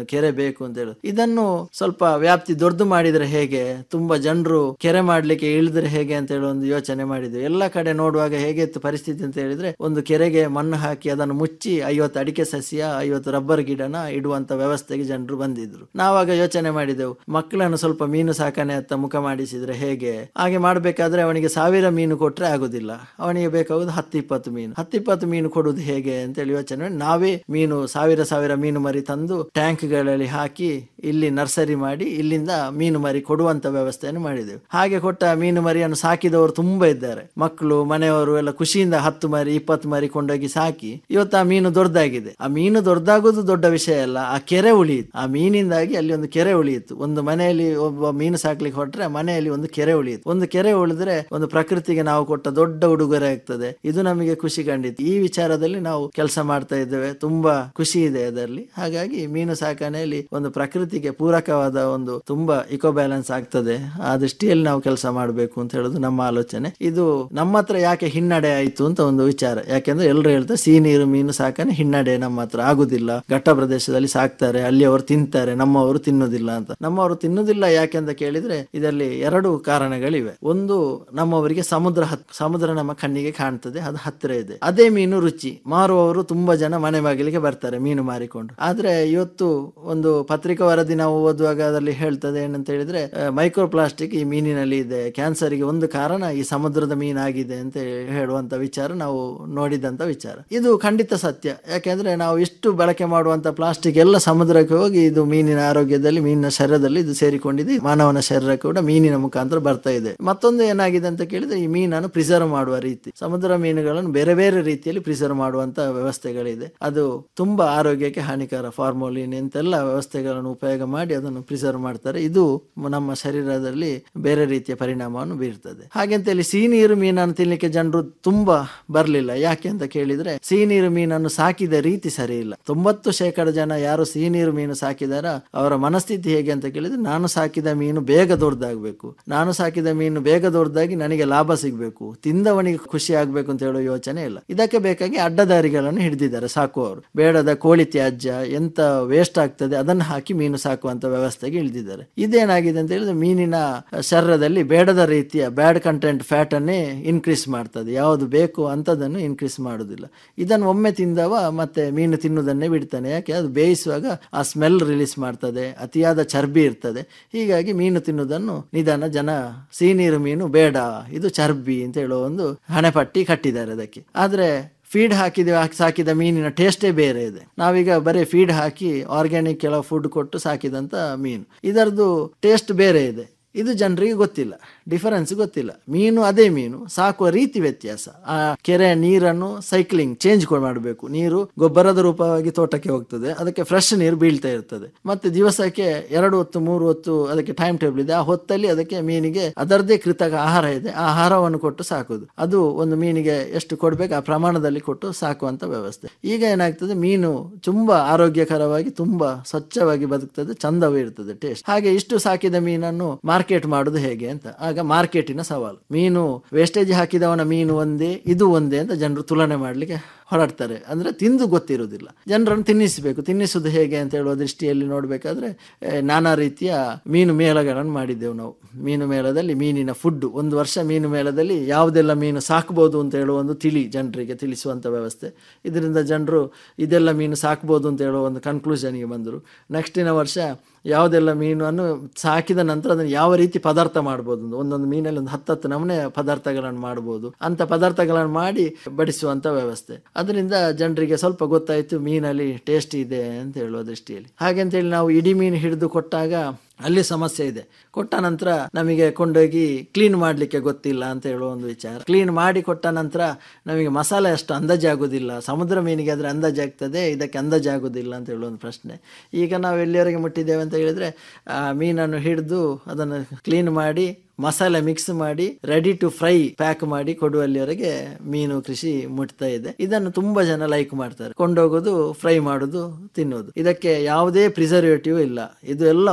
S8: ಒಂದು ಕೆರೆ ಬೇಕು ಅಂತ ಹೇಳುದು ಇದನ್ನು ಸ್ವಲ್ಪ ವ್ಯಾಪ್ತಿ ದೊಡ್ಡದು ಮಾಡಿದ್ರೆ ಹೇಗೆ ತುಂಬಾ ಜನರು ಕೆರೆ ಮಾಡ್ಲಿಕ್ಕೆ ಇಳಿದ್ರೆ ಹೇಗೆ ಅಂತ ಹೇಳಿ ಒಂದು ಯೋಚನೆ ಮಾಡಿದ್ವಿ ಎಲ್ಲ ಕಡೆ ನೋಡುವಾಗ ಹೇಗಿತ್ತು ಪರಿಸ್ಥಿತಿ ಅಂತ ಹೇಳಿದ್ರೆ ಒಂದು ಕೆರೆಗೆ ಮಣ್ಣು ಹಾಕಿ ಅದನ್ನು ಮುಚ್ಚಿ ಐವತ್ತು ಅಡಿಕೆ ಸಸ್ಯ ಐವತ್ತು ರಬ್ಬರ್ ಗಿಡನ ಇಡುವಂತ ವ್ಯವಸ್ಥೆಗೆ ಜನರು ಬಂದಿದ್ರು ನಾವಾಗ ಯೋಚನೆ ಮಾಡಿದೆವು ಮಕ್ಕಳನ್ನು ಸ್ವಲ್ಪ ಮೀನು ಸಾಕಣೆ ಅತ್ತ ಮುಖ ಮಾಡಿಸಿದ್ರೆ ಹೇಗೆ ಹಾಗೆ ಮಾಡ್ಬೇಕಾದ್ರೆ ಅವನಿಗೆ ಸಾವಿರ ಮೀನು ಕೊಟ್ರೆ ಆಗುದಿಲ್ಲ ಅವನಿಗೆ ಬೇಕಾಗುದು ಹತ್ತು ಇಪ್ಪತ್ತು ಮೀನು ಹತ್ತಿಪ್ಪತ್ತು ಮೀನು ಕೊಡುದು ಹೇಗೆ ಅಂತೇಳಿ ಯೋಚನೆ ಮಾಡಿ ನಾವೇ ಮೀನು ಸಾವಿರ ಸಾವಿರ ಮೀನು ಮರಿ ತಂದು ಟ್ಯಾಂಕ್ಗಳಲ್ಲಿ ಹಾಕಿ ಇಲ್ಲಿ ನರ್ಸರಿ ಮಾಡಿ ಇಲ್ಲಿಂದ ಮೀನು ಮರಿ ಕೊಡುವಂತ ವ್ಯವಸ್ಥೆಯನ್ನು ಮಾಡಿದೆವು ಹಾಗೆ ಕೊಟ್ಟ ಮೀನು ಮರಿಯನ್ನು ಸಾಕಿದವರು ತುಂಬಾ ಇದ್ದಾರೆ ಮಕ್ಕಳು ಮನೆಯವರು ಎಲ್ಲ ಖುಷಿಯಿಂದ ಹತ್ತು ಮರಿ ಇಪ್ಪತ್ತು ಮರಿ ಕೊಂಡೋಗಿ ಸಾಕಿ ಇವತ್ತು ಆ ಮೀನು ದೊಡ್ಡದಾಗಿದೆ ಆ ಮೀನು ದೊಡ್ಡದಾಗೋದು ದೊಡ್ಡ ವಿಷಯ ಅಲ್ಲ ಆ ಕೆರೆ ಉಳಿಯಿತು ಆ ಮೀನಿಂದಾಗಿ ಅಲ್ಲಿ ಒಂದು ಕೆರೆ ಉಳಿಯಿತು ಒಂದು ಮನೆಯಲ್ಲಿ ಒಬ್ಬ ಮೀನು ಸಾಕ್ಲಿಕ್ಕೆ ಹೊರಟ್ರೆ ಮನೆಯಲ್ಲಿ ಒಂದು ಕೆರೆ ಉಳಿಯಿತು ಒಂದು ಕೆರೆ ಉಳಿದ್ರೆ ಒಂದು ಪ್ರಕೃತಿಗೆ ನಾವು ಕೊಟ್ಟ ದೊಡ್ಡ ಉಡುಗೊರೆ ಆಗ್ತದೆ ಇದು ನಮಗೆ ಖುಷಿ ಕಂಡಿತ್ತು ಈ ವಿಚಾರದಲ್ಲಿ ನಾವು ಕೆಲಸ ಮಾಡ್ತಾ ಇದ್ದೇವೆ ತುಂಬಾ ಖುಷಿ ಇದೆ ಅದರಲ್ಲಿ ಹಾಗಾಗಿ ಮೀನು ಸಾಕಣೆಯಲ್ಲಿ ಒಂದು ಪ್ರಕೃತಿಗೆ ಪೂರಕವಾದ ಒಂದು ತುಂಬಾ ಇಕೋ ಬ್ಯಾಲೆನ್ಸ್ ಆಗ್ತದೆ ಆ ದೃಷ್ಟಿಯಲ್ಲಿ ನಾವು ಕೆಲಸ ಮಾಡಬೇಕು ಅಂತ ಹೇಳೋದು ನಮ್ಮ ಆಲೋಚನೆ ಇದು ನಮ್ಮ ಹತ್ರ ಯಾಕೆ ಹಿನ್ನಡೆ ಆಯ್ತು ಅಂತ ಒಂದು ವಿಚಾರ ಯಾಕೆಂದ್ರೆ ಎಲ್ಲರೂ ಹೇಳ್ತಾರೆ ಸಿಹಿ ನೀರು ಮೀನು ಸಾಕಣೆ ಹಿನ್ನಡೆ ನಮ್ಮ ಹತ್ರ ಆಗುದಿಲ್ಲ ಘಟ್ಟ ಪ್ರದೇಶದಲ್ಲಿ ಸಾಕ್ತಾರೆ ಅಲ್ಲಿ ಅವರು ತಿಂತಾರೆ ನಮ್ಮವರು ತಿನ್ನುವುದಿಲ್ಲ ಅಂತ ನಮ್ಮವರು ತಿನ್ನುವುದಿಲ್ಲ ಯಾಕೆ ಅಂತ ಕೇಳಿದ್ರೆ ಇದರಲ್ಲಿ ಎರಡು ಕಾರಣಗಳಿವೆ ಒಂದು ನಮ್ಮವರಿಗೆ ಸಮುದ್ರ ಹತ್ ಸಮುದ್ರ ನಮ್ಮ ಕಣ್ಣಿಗೆ ಕಾಣ್ತದೆ ಅದು ಹತ್ತಿರ ಇದೆ ಅದೇ ಮೀನು ರುಚಿ ಮಾರುವವರು ತುಂಬಾ ಜನ ಮನೆ ಬಾಗಿಲಿಗೆ ಬರ್ತಾರೆ ಮೀನು ಮಾರಿಕೊಂಡು ಆದ್ರೆ ಇವತ್ತು ಒಂದು ಪತ್ರಿಕಾ ವರದಿ ನಾವು ಓದುವಾಗ ಅದರಲ್ಲಿ ಹೇಳ್ತದೆ ಏನಂತ ಹೇಳಿದ್ರೆ ಮೈಕ್ರೋ ಪ್ಲಾಸ್ಟಿಕ್ ಈ ಮೀನಿನಲ್ಲಿ ಇದೆ ಕ್ಯಾನ್ಸರ್ಗೆ ಒಂದು ಕಾರಣ ಈ ಸಮುದ್ರದ ಮೀನಾಗಿದೆ ಅಂತ ಹೇಳುವಂತ ವಿಚಾರ ನಾವು ನೋಡಿದಂತ ವಿಚಾರ ಇದು ಖಂಡಿತ ಸತ್ಯ ಯಾಕೆಂದ್ರೆ ನಾವು ಇಷ್ಟು ಬಳಕೆ ಮಾಡುವಂತ ಪ್ಲಾಸ್ಟಿಕ್ ಎಲ್ಲ ಸಮುದ್ರಕ್ಕೆ ಹೋಗಿ ಇದು ಮೀನಿನ ಆರೋಗ್ಯದಲ್ಲಿ ಮೀನಿನ ಶರೀರದಲ್ಲಿ ಇದು ಸೇರಿಕೊಂಡಿದೆ ಮಾನವನ ಶರೀರ ಕೂಡ ಮೀನಿನ ಮುಖಾಂತರ ಬರ್ತಾ ಇದೆ ಮತ್ತೊಂದು ಏನಾಗಿದೆ ಅಂತ ಕೇಳಿದ್ರೆ ಈ ಮೀನನ್ನು ಪ್ರಿಸರ್ವ್ ಮಾಡುವ ರೀತಿ ಸಮುದ್ರ ಮೀನುಗಳನ್ನು ಬೇರೆ ಬೇರೆ ರೀತಿಯಲ್ಲಿ ಪ್ರಿಸರ್ವ್ ಮಾಡುವಂತ ವ್ಯವಸ್ಥೆಗಳಿದೆ ಅದು ತುಂಬಾ ಆರೋಗ್ಯಕ್ಕೆ ಹಾನಿಕರ ಫಾರ್ಮೋಲಿನ್ ಇಂತೆಲ್ಲ ವ್ಯವಸ್ಥೆಗಳನ್ನು ಉಪಯೋಗ ಮಾಡಿ ಅದನ್ನು ಪ್ರಿಸರ್ವ್ ಮಾಡ್ತಾರೆ ಇದು ನಮ್ಮ ಶರೀರದಲ್ಲಿ ಬೇರೆ ರೀತಿಯ ಪರಿಣಾಮವನ್ನು ಬೀರ್ತದೆ ಹಾಗೆಂತ ಹೇಳಿ ಸಿಹಿ ನೀರು ಮೀನನ್ನು ತಿನ್ಲಿಕ್ಕೆ ಜನರು ತುಂಬಾ ಬರ್ಲಿಲ್ಲ ಯಾಕೆ ಅಂತ ಕೇಳಿದ್ರೆ ಸಿಹಿ ನೀರು ಮೀನನ್ನು ಸಾಕಿದ ರೀತಿ ಸರಿ ಇಲ್ಲ ತೊಂಬತ್ತು ಶೇಕಡ ಜನ ಯಾರು ಸಿಹಿ ನೀರು ಮೀನು ಸಾಕಿದಾರ ಅವರ ಮನಸ್ಥಿತಿ ಹೇಗೆ ಅಂತ ಕೇಳಿದ್ರೆ ನಾನು ಸಾಕಿದ ಮೀನು ಬೇಗ ದೊಡ್ಡದಾಗಬೇಕು ನಾನು ಸಾಕಿದ ಮೀನು ಬೇಗ ದೊಡ್ಡದಾಗಿ ನನಗೆ ಲಾಭ ಸಿಗಬೇಕು ತಿಂದವನಿಗೆ ಖುಷಿ ಆಗ್ಬೇಕು ಅಂತ ಹೇಳೋ ಯೋಚನೆ ಇಲ್ಲ ಇದಕ್ಕೆ ಬೇಕಾಗಿ ಅಡ್ಡದಾರಿಗಳನ್ನು ಹಿಡಿದಿದ್ದಾರೆ ಸಾಕುವವರು ಬೇಡದ ಕೋಳಿ ತ್ಯಾಜ್ಯ ಎಂತ ವೇಸ್ಟ್ ಆಗ್ತದೆ ಅದನ್ನು ಹಾಕಿ ಮೀನು ಸಾಕುವಂತ ವ್ಯವಸ್ಥೆಗೆ ಇಳಿದಿದ್ದಾರೆ ಇದೇನಾಗಿದೆ ಅಂತ ಹೇಳಿದ್ರೆ ಮೀನಿನ ಶರೀರದಲ್ಲಿ ಬೇಡದ ರೀತಿಯ ಬ್ಯಾಡ್ ಕಂಟೆಂಟ್ ಫ್ಯಾಟ್ ಅನ್ನೇ ಇನ್ಕ್ರೀಸ್ ಮಾಡ್ತದೆ ಯಾವುದು ಬೇಕು ಅಂತದನ್ನು ಇನ್ಕ್ರೀಸ್ ಮಾಡುದಿಲ್ಲ ಇದನ್ನು ಒಮ್ಮೆ ತಿಂದವ ಮತ್ತೆ ಮೀನು ತಿನ್ನುವುದನ್ನೇ ಬಿಡ್ತಾನೆ ಯಾಕೆ ಅದು ಬೇಯಿಸುವಾಗ ಆ ಸ್ಮೆಲ್ ರಿಲೀಸ್ ಮಾಡ್ತದೆ ಅತಿಯಾದ ಚರ್ಬಿ ಇರ್ತದೆ ಹೀಗಾಗಿ ಮೀನು ತಿನ್ನುವುದನ್ನು ನಿಧಾನ ಜನ ಸಿಹಿ ನೀರು ಮೀನು ಬೇಡ ಇದು ಚರ್ಬಿ ಅಂತ ಹೇಳೋ ಒಂದು ಹಣೆಪಟ್ಟಿ ಕಟ್ಟಿದ್ದಾರೆ ಅದಕ್ಕೆ ಆದ್ರೆ ಫೀಡ್ ಹಾಕಿದ ಸಾಕಿದ ಮೀನಿನ ಟೇಸ್ಟೇ ಬೇರೆ ಇದೆ ನಾವೀಗ ಬರೀ ಫೀಡ್ ಹಾಕಿ ಆರ್ಗ್ಯಾನಿಕ್ ಕೆಲವು ಫುಡ್ ಕೊಟ್ಟು ಸಾಕಿದಂತ ಮೀನು ಇದರದ್ದು ಟೇಸ್ಟ್ ಬೇರೆ ಇದೆ ಇದು ಜನರಿಗೆ ಗೊತ್ತಿಲ್ಲ ಡಿಫರೆನ್ಸ್ ಗೊತ್ತಿಲ್ಲ ಮೀನು ಅದೇ ಮೀನು ಸಾಕುವ ರೀತಿ ವ್ಯತ್ಯಾಸ ಆ ಕೆರೆ ನೀರನ್ನು ಸೈಕ್ಲಿಂಗ್ ಚೇಂಜ್ ಮಾಡಬೇಕು ನೀರು ಗೊಬ್ಬರದ ರೂಪವಾಗಿ ತೋಟಕ್ಕೆ ಹೋಗ್ತದೆ ಅದಕ್ಕೆ ಫ್ರೆಶ್ ನೀರು ಬೀಳ್ತಾ ಇರ್ತದೆ ಮತ್ತೆ ದಿವಸಕ್ಕೆ ಎರಡು ಹೊತ್ತು ಮೂರು ಹೊತ್ತು ಅದಕ್ಕೆ ಟೈಮ್ ಟೇಬಲ್ ಇದೆ ಆ ಹೊತ್ತಲ್ಲಿ ಅದಕ್ಕೆ ಮೀನಿಗೆ ಅದರದೇ ಕೃತಕ ಆಹಾರ ಇದೆ ಆ ಆಹಾರವನ್ನು ಕೊಟ್ಟು ಸಾಕುದು ಅದು ಒಂದು ಮೀನಿಗೆ ಎಷ್ಟು ಕೊಡ್ಬೇಕು ಆ ಪ್ರಮಾಣದಲ್ಲಿ ಕೊಟ್ಟು ಸಾಕುವಂತ ವ್ಯವಸ್ಥೆ ಈಗ ಏನಾಗ್ತದೆ ಮೀನು ತುಂಬಾ ಆರೋಗ್ಯಕರವಾಗಿ ತುಂಬಾ ಸ್ವಚ್ಛವಾಗಿ ಬದುಕ್ತದೆ ಚಂದವೂ ಇರ್ತದೆ ಟೇಸ್ಟ್ ಹಾಗೆ ಇಷ್ಟು ಸಾಕಿದ ಮೀನನ್ನು ಮಾರ್ಕೆಟ್ ಮಾಡುದು ಹೇಗೆ ಅಂತ ಆಗ ಮಾರ್ಕೆಟಿನ ಸವಾಲು ಮೀನು ವೇಸ್ಟೇಜ್ ಹಾಕಿದವನ ಮೀನು ಒಂದೇ ಇದು ಒಂದೇ ಅಂತ ಜನರು ತುಲನೆ ಮಾಡ್ಲಿಕ್ಕೆ ಹೊರಡ್ತಾರೆ ಅಂದ್ರೆ ತಿಂದು ಗೊತ್ತಿರುವುದಿಲ್ಲ ಜನರನ್ನು ತಿನ್ನಿಸಬೇಕು ತಿನ್ನಿಸುವುದು ಹೇಗೆ ಅಂತ ಹೇಳುವ ದೃಷ್ಟಿಯಲ್ಲಿ ನೋಡಬೇಕಾದ್ರೆ ನಾನಾ ರೀತಿಯ ಮೀನು ಮೇಳಗಳನ್ನು ಮಾಡಿದ್ದೆವು ನಾವು ಮೀನು ಮೇಳದಲ್ಲಿ ಮೀನಿನ ಫುಡ್ ಒಂದು ವರ್ಷ ಮೀನು ಮೇಳದಲ್ಲಿ ಯಾವುದೆಲ್ಲ ಮೀನು ಸಾಕ್ಬೋದು ಅಂತ ಹೇಳುವ ಒಂದು ತಿಳಿ ಜನರಿಗೆ ತಿಳಿಸುವಂತ ವ್ಯವಸ್ಥೆ ಇದರಿಂದ ಜನರು ಇದೆಲ್ಲ ಮೀನು ಸಾಕ್ಬೋದು ಅಂತ ಹೇಳುವ ಒಂದು ಕನ್ಕ್ಲೂಷನ್ಗೆ ಬಂದರು ನೆಕ್ಸ್ಟಿನ ವರ್ಷ ಯಾವುದೆಲ್ಲ ಮೀನನ್ನು ಸಾಕಿದ ನಂತರ ಅದನ್ನು ಯಾವ ರೀತಿ ಪದಾರ್ಥ ಮಾಡ್ಬೋದು ಒಂದೊಂದು ಮೀನಲ್ಲಿ ಒಂದು ಹತ್ತತ್ತು ನಮೂನೆ ಪದಾರ್ಥಗಳನ್ನು ಮಾಡ್ಬೋದು ಅಂತ ಪದಾರ್ಥಗಳನ್ನು ಮಾಡಿ ಬಡಿಸುವಂತ ವ್ಯವಸ್ಥೆ ಅದರಿಂದ ಜನರಿಗೆ ಸ್ವಲ್ಪ ಗೊತ್ತಾಯ್ತು ಮೀನಲ್ಲಿ ಟೇಸ್ಟ್ ಇದೆ ಅಂತ ಹೇಳುವ ದೃಷ್ಟಿಯಲ್ಲಿ ಹಾಗೆಂತೇಳಿ ನಾವು ಇಡೀ ಮೀನು ಹಿಡಿದು ಕೊಟ್ಟಾಗ ಅಲ್ಲಿ ಸಮಸ್ಯೆ ಇದೆ ಕೊಟ್ಟ ನಂತರ ನಮಗೆ ಕೊಂಡೋಗಿ ಕ್ಲೀನ್ ಮಾಡಲಿಕ್ಕೆ ಗೊತ್ತಿಲ್ಲ ಅಂತ ಹೇಳುವ ಒಂದು ವಿಚಾರ ಕ್ಲೀನ್ ಮಾಡಿ ಕೊಟ್ಟ ನಂತರ ನಮಗೆ ಮಸಾಲೆ ಅಷ್ಟು ಅಂದಾಜಾಗುವುದಿಲ್ಲ ಸಮುದ್ರ ಮೀನಿಗೆ ಆದರೆ ಅಂದಾಜಾಗ್ತದೆ ಇದಕ್ಕೆ ಅಂದಾಜಾಗುವುದಿಲ್ಲ ಅಂತ ಹೇಳುವ ಒಂದು ಪ್ರಶ್ನೆ ಈಗ ನಾವು ಎಲ್ಲಿವರೆಗೆ ಮುಟ್ಟಿದ್ದೇವೆ ಅಂತ ಹೇಳಿದ್ರೆ ಆ ಮೀನನ್ನು ಹಿಡಿದು ಅದನ್ನು ಕ್ಲೀನ್ ಮಾಡಿ ಮಸಾಲೆ ಮಿಕ್ಸ್ ಮಾಡಿ ರೆಡಿ ಟು ಫ್ರೈ ಪ್ಯಾಕ್ ಮಾಡಿ ಕೊಡುವಲ್ಲಿವರೆಗೆ ಮೀನು ಕೃಷಿ ಮುಟ್ತಾ ಇದೆ ಇದನ್ನು ತುಂಬಾ ಜನ ಲೈಕ್ ಮಾಡ್ತಾರೆ ಕೊಂಡೋಗೋದು ಫ್ರೈ ಮಾಡೋದು ತಿನ್ನೋದು ಇದಕ್ಕೆ ಯಾವುದೇ ಪ್ರಿಸರ್ವೇಟಿವ್ ಇಲ್ಲ ಇದು ಎಲ್ಲ ಆರ್ಗ್ಯಾನಿಕ್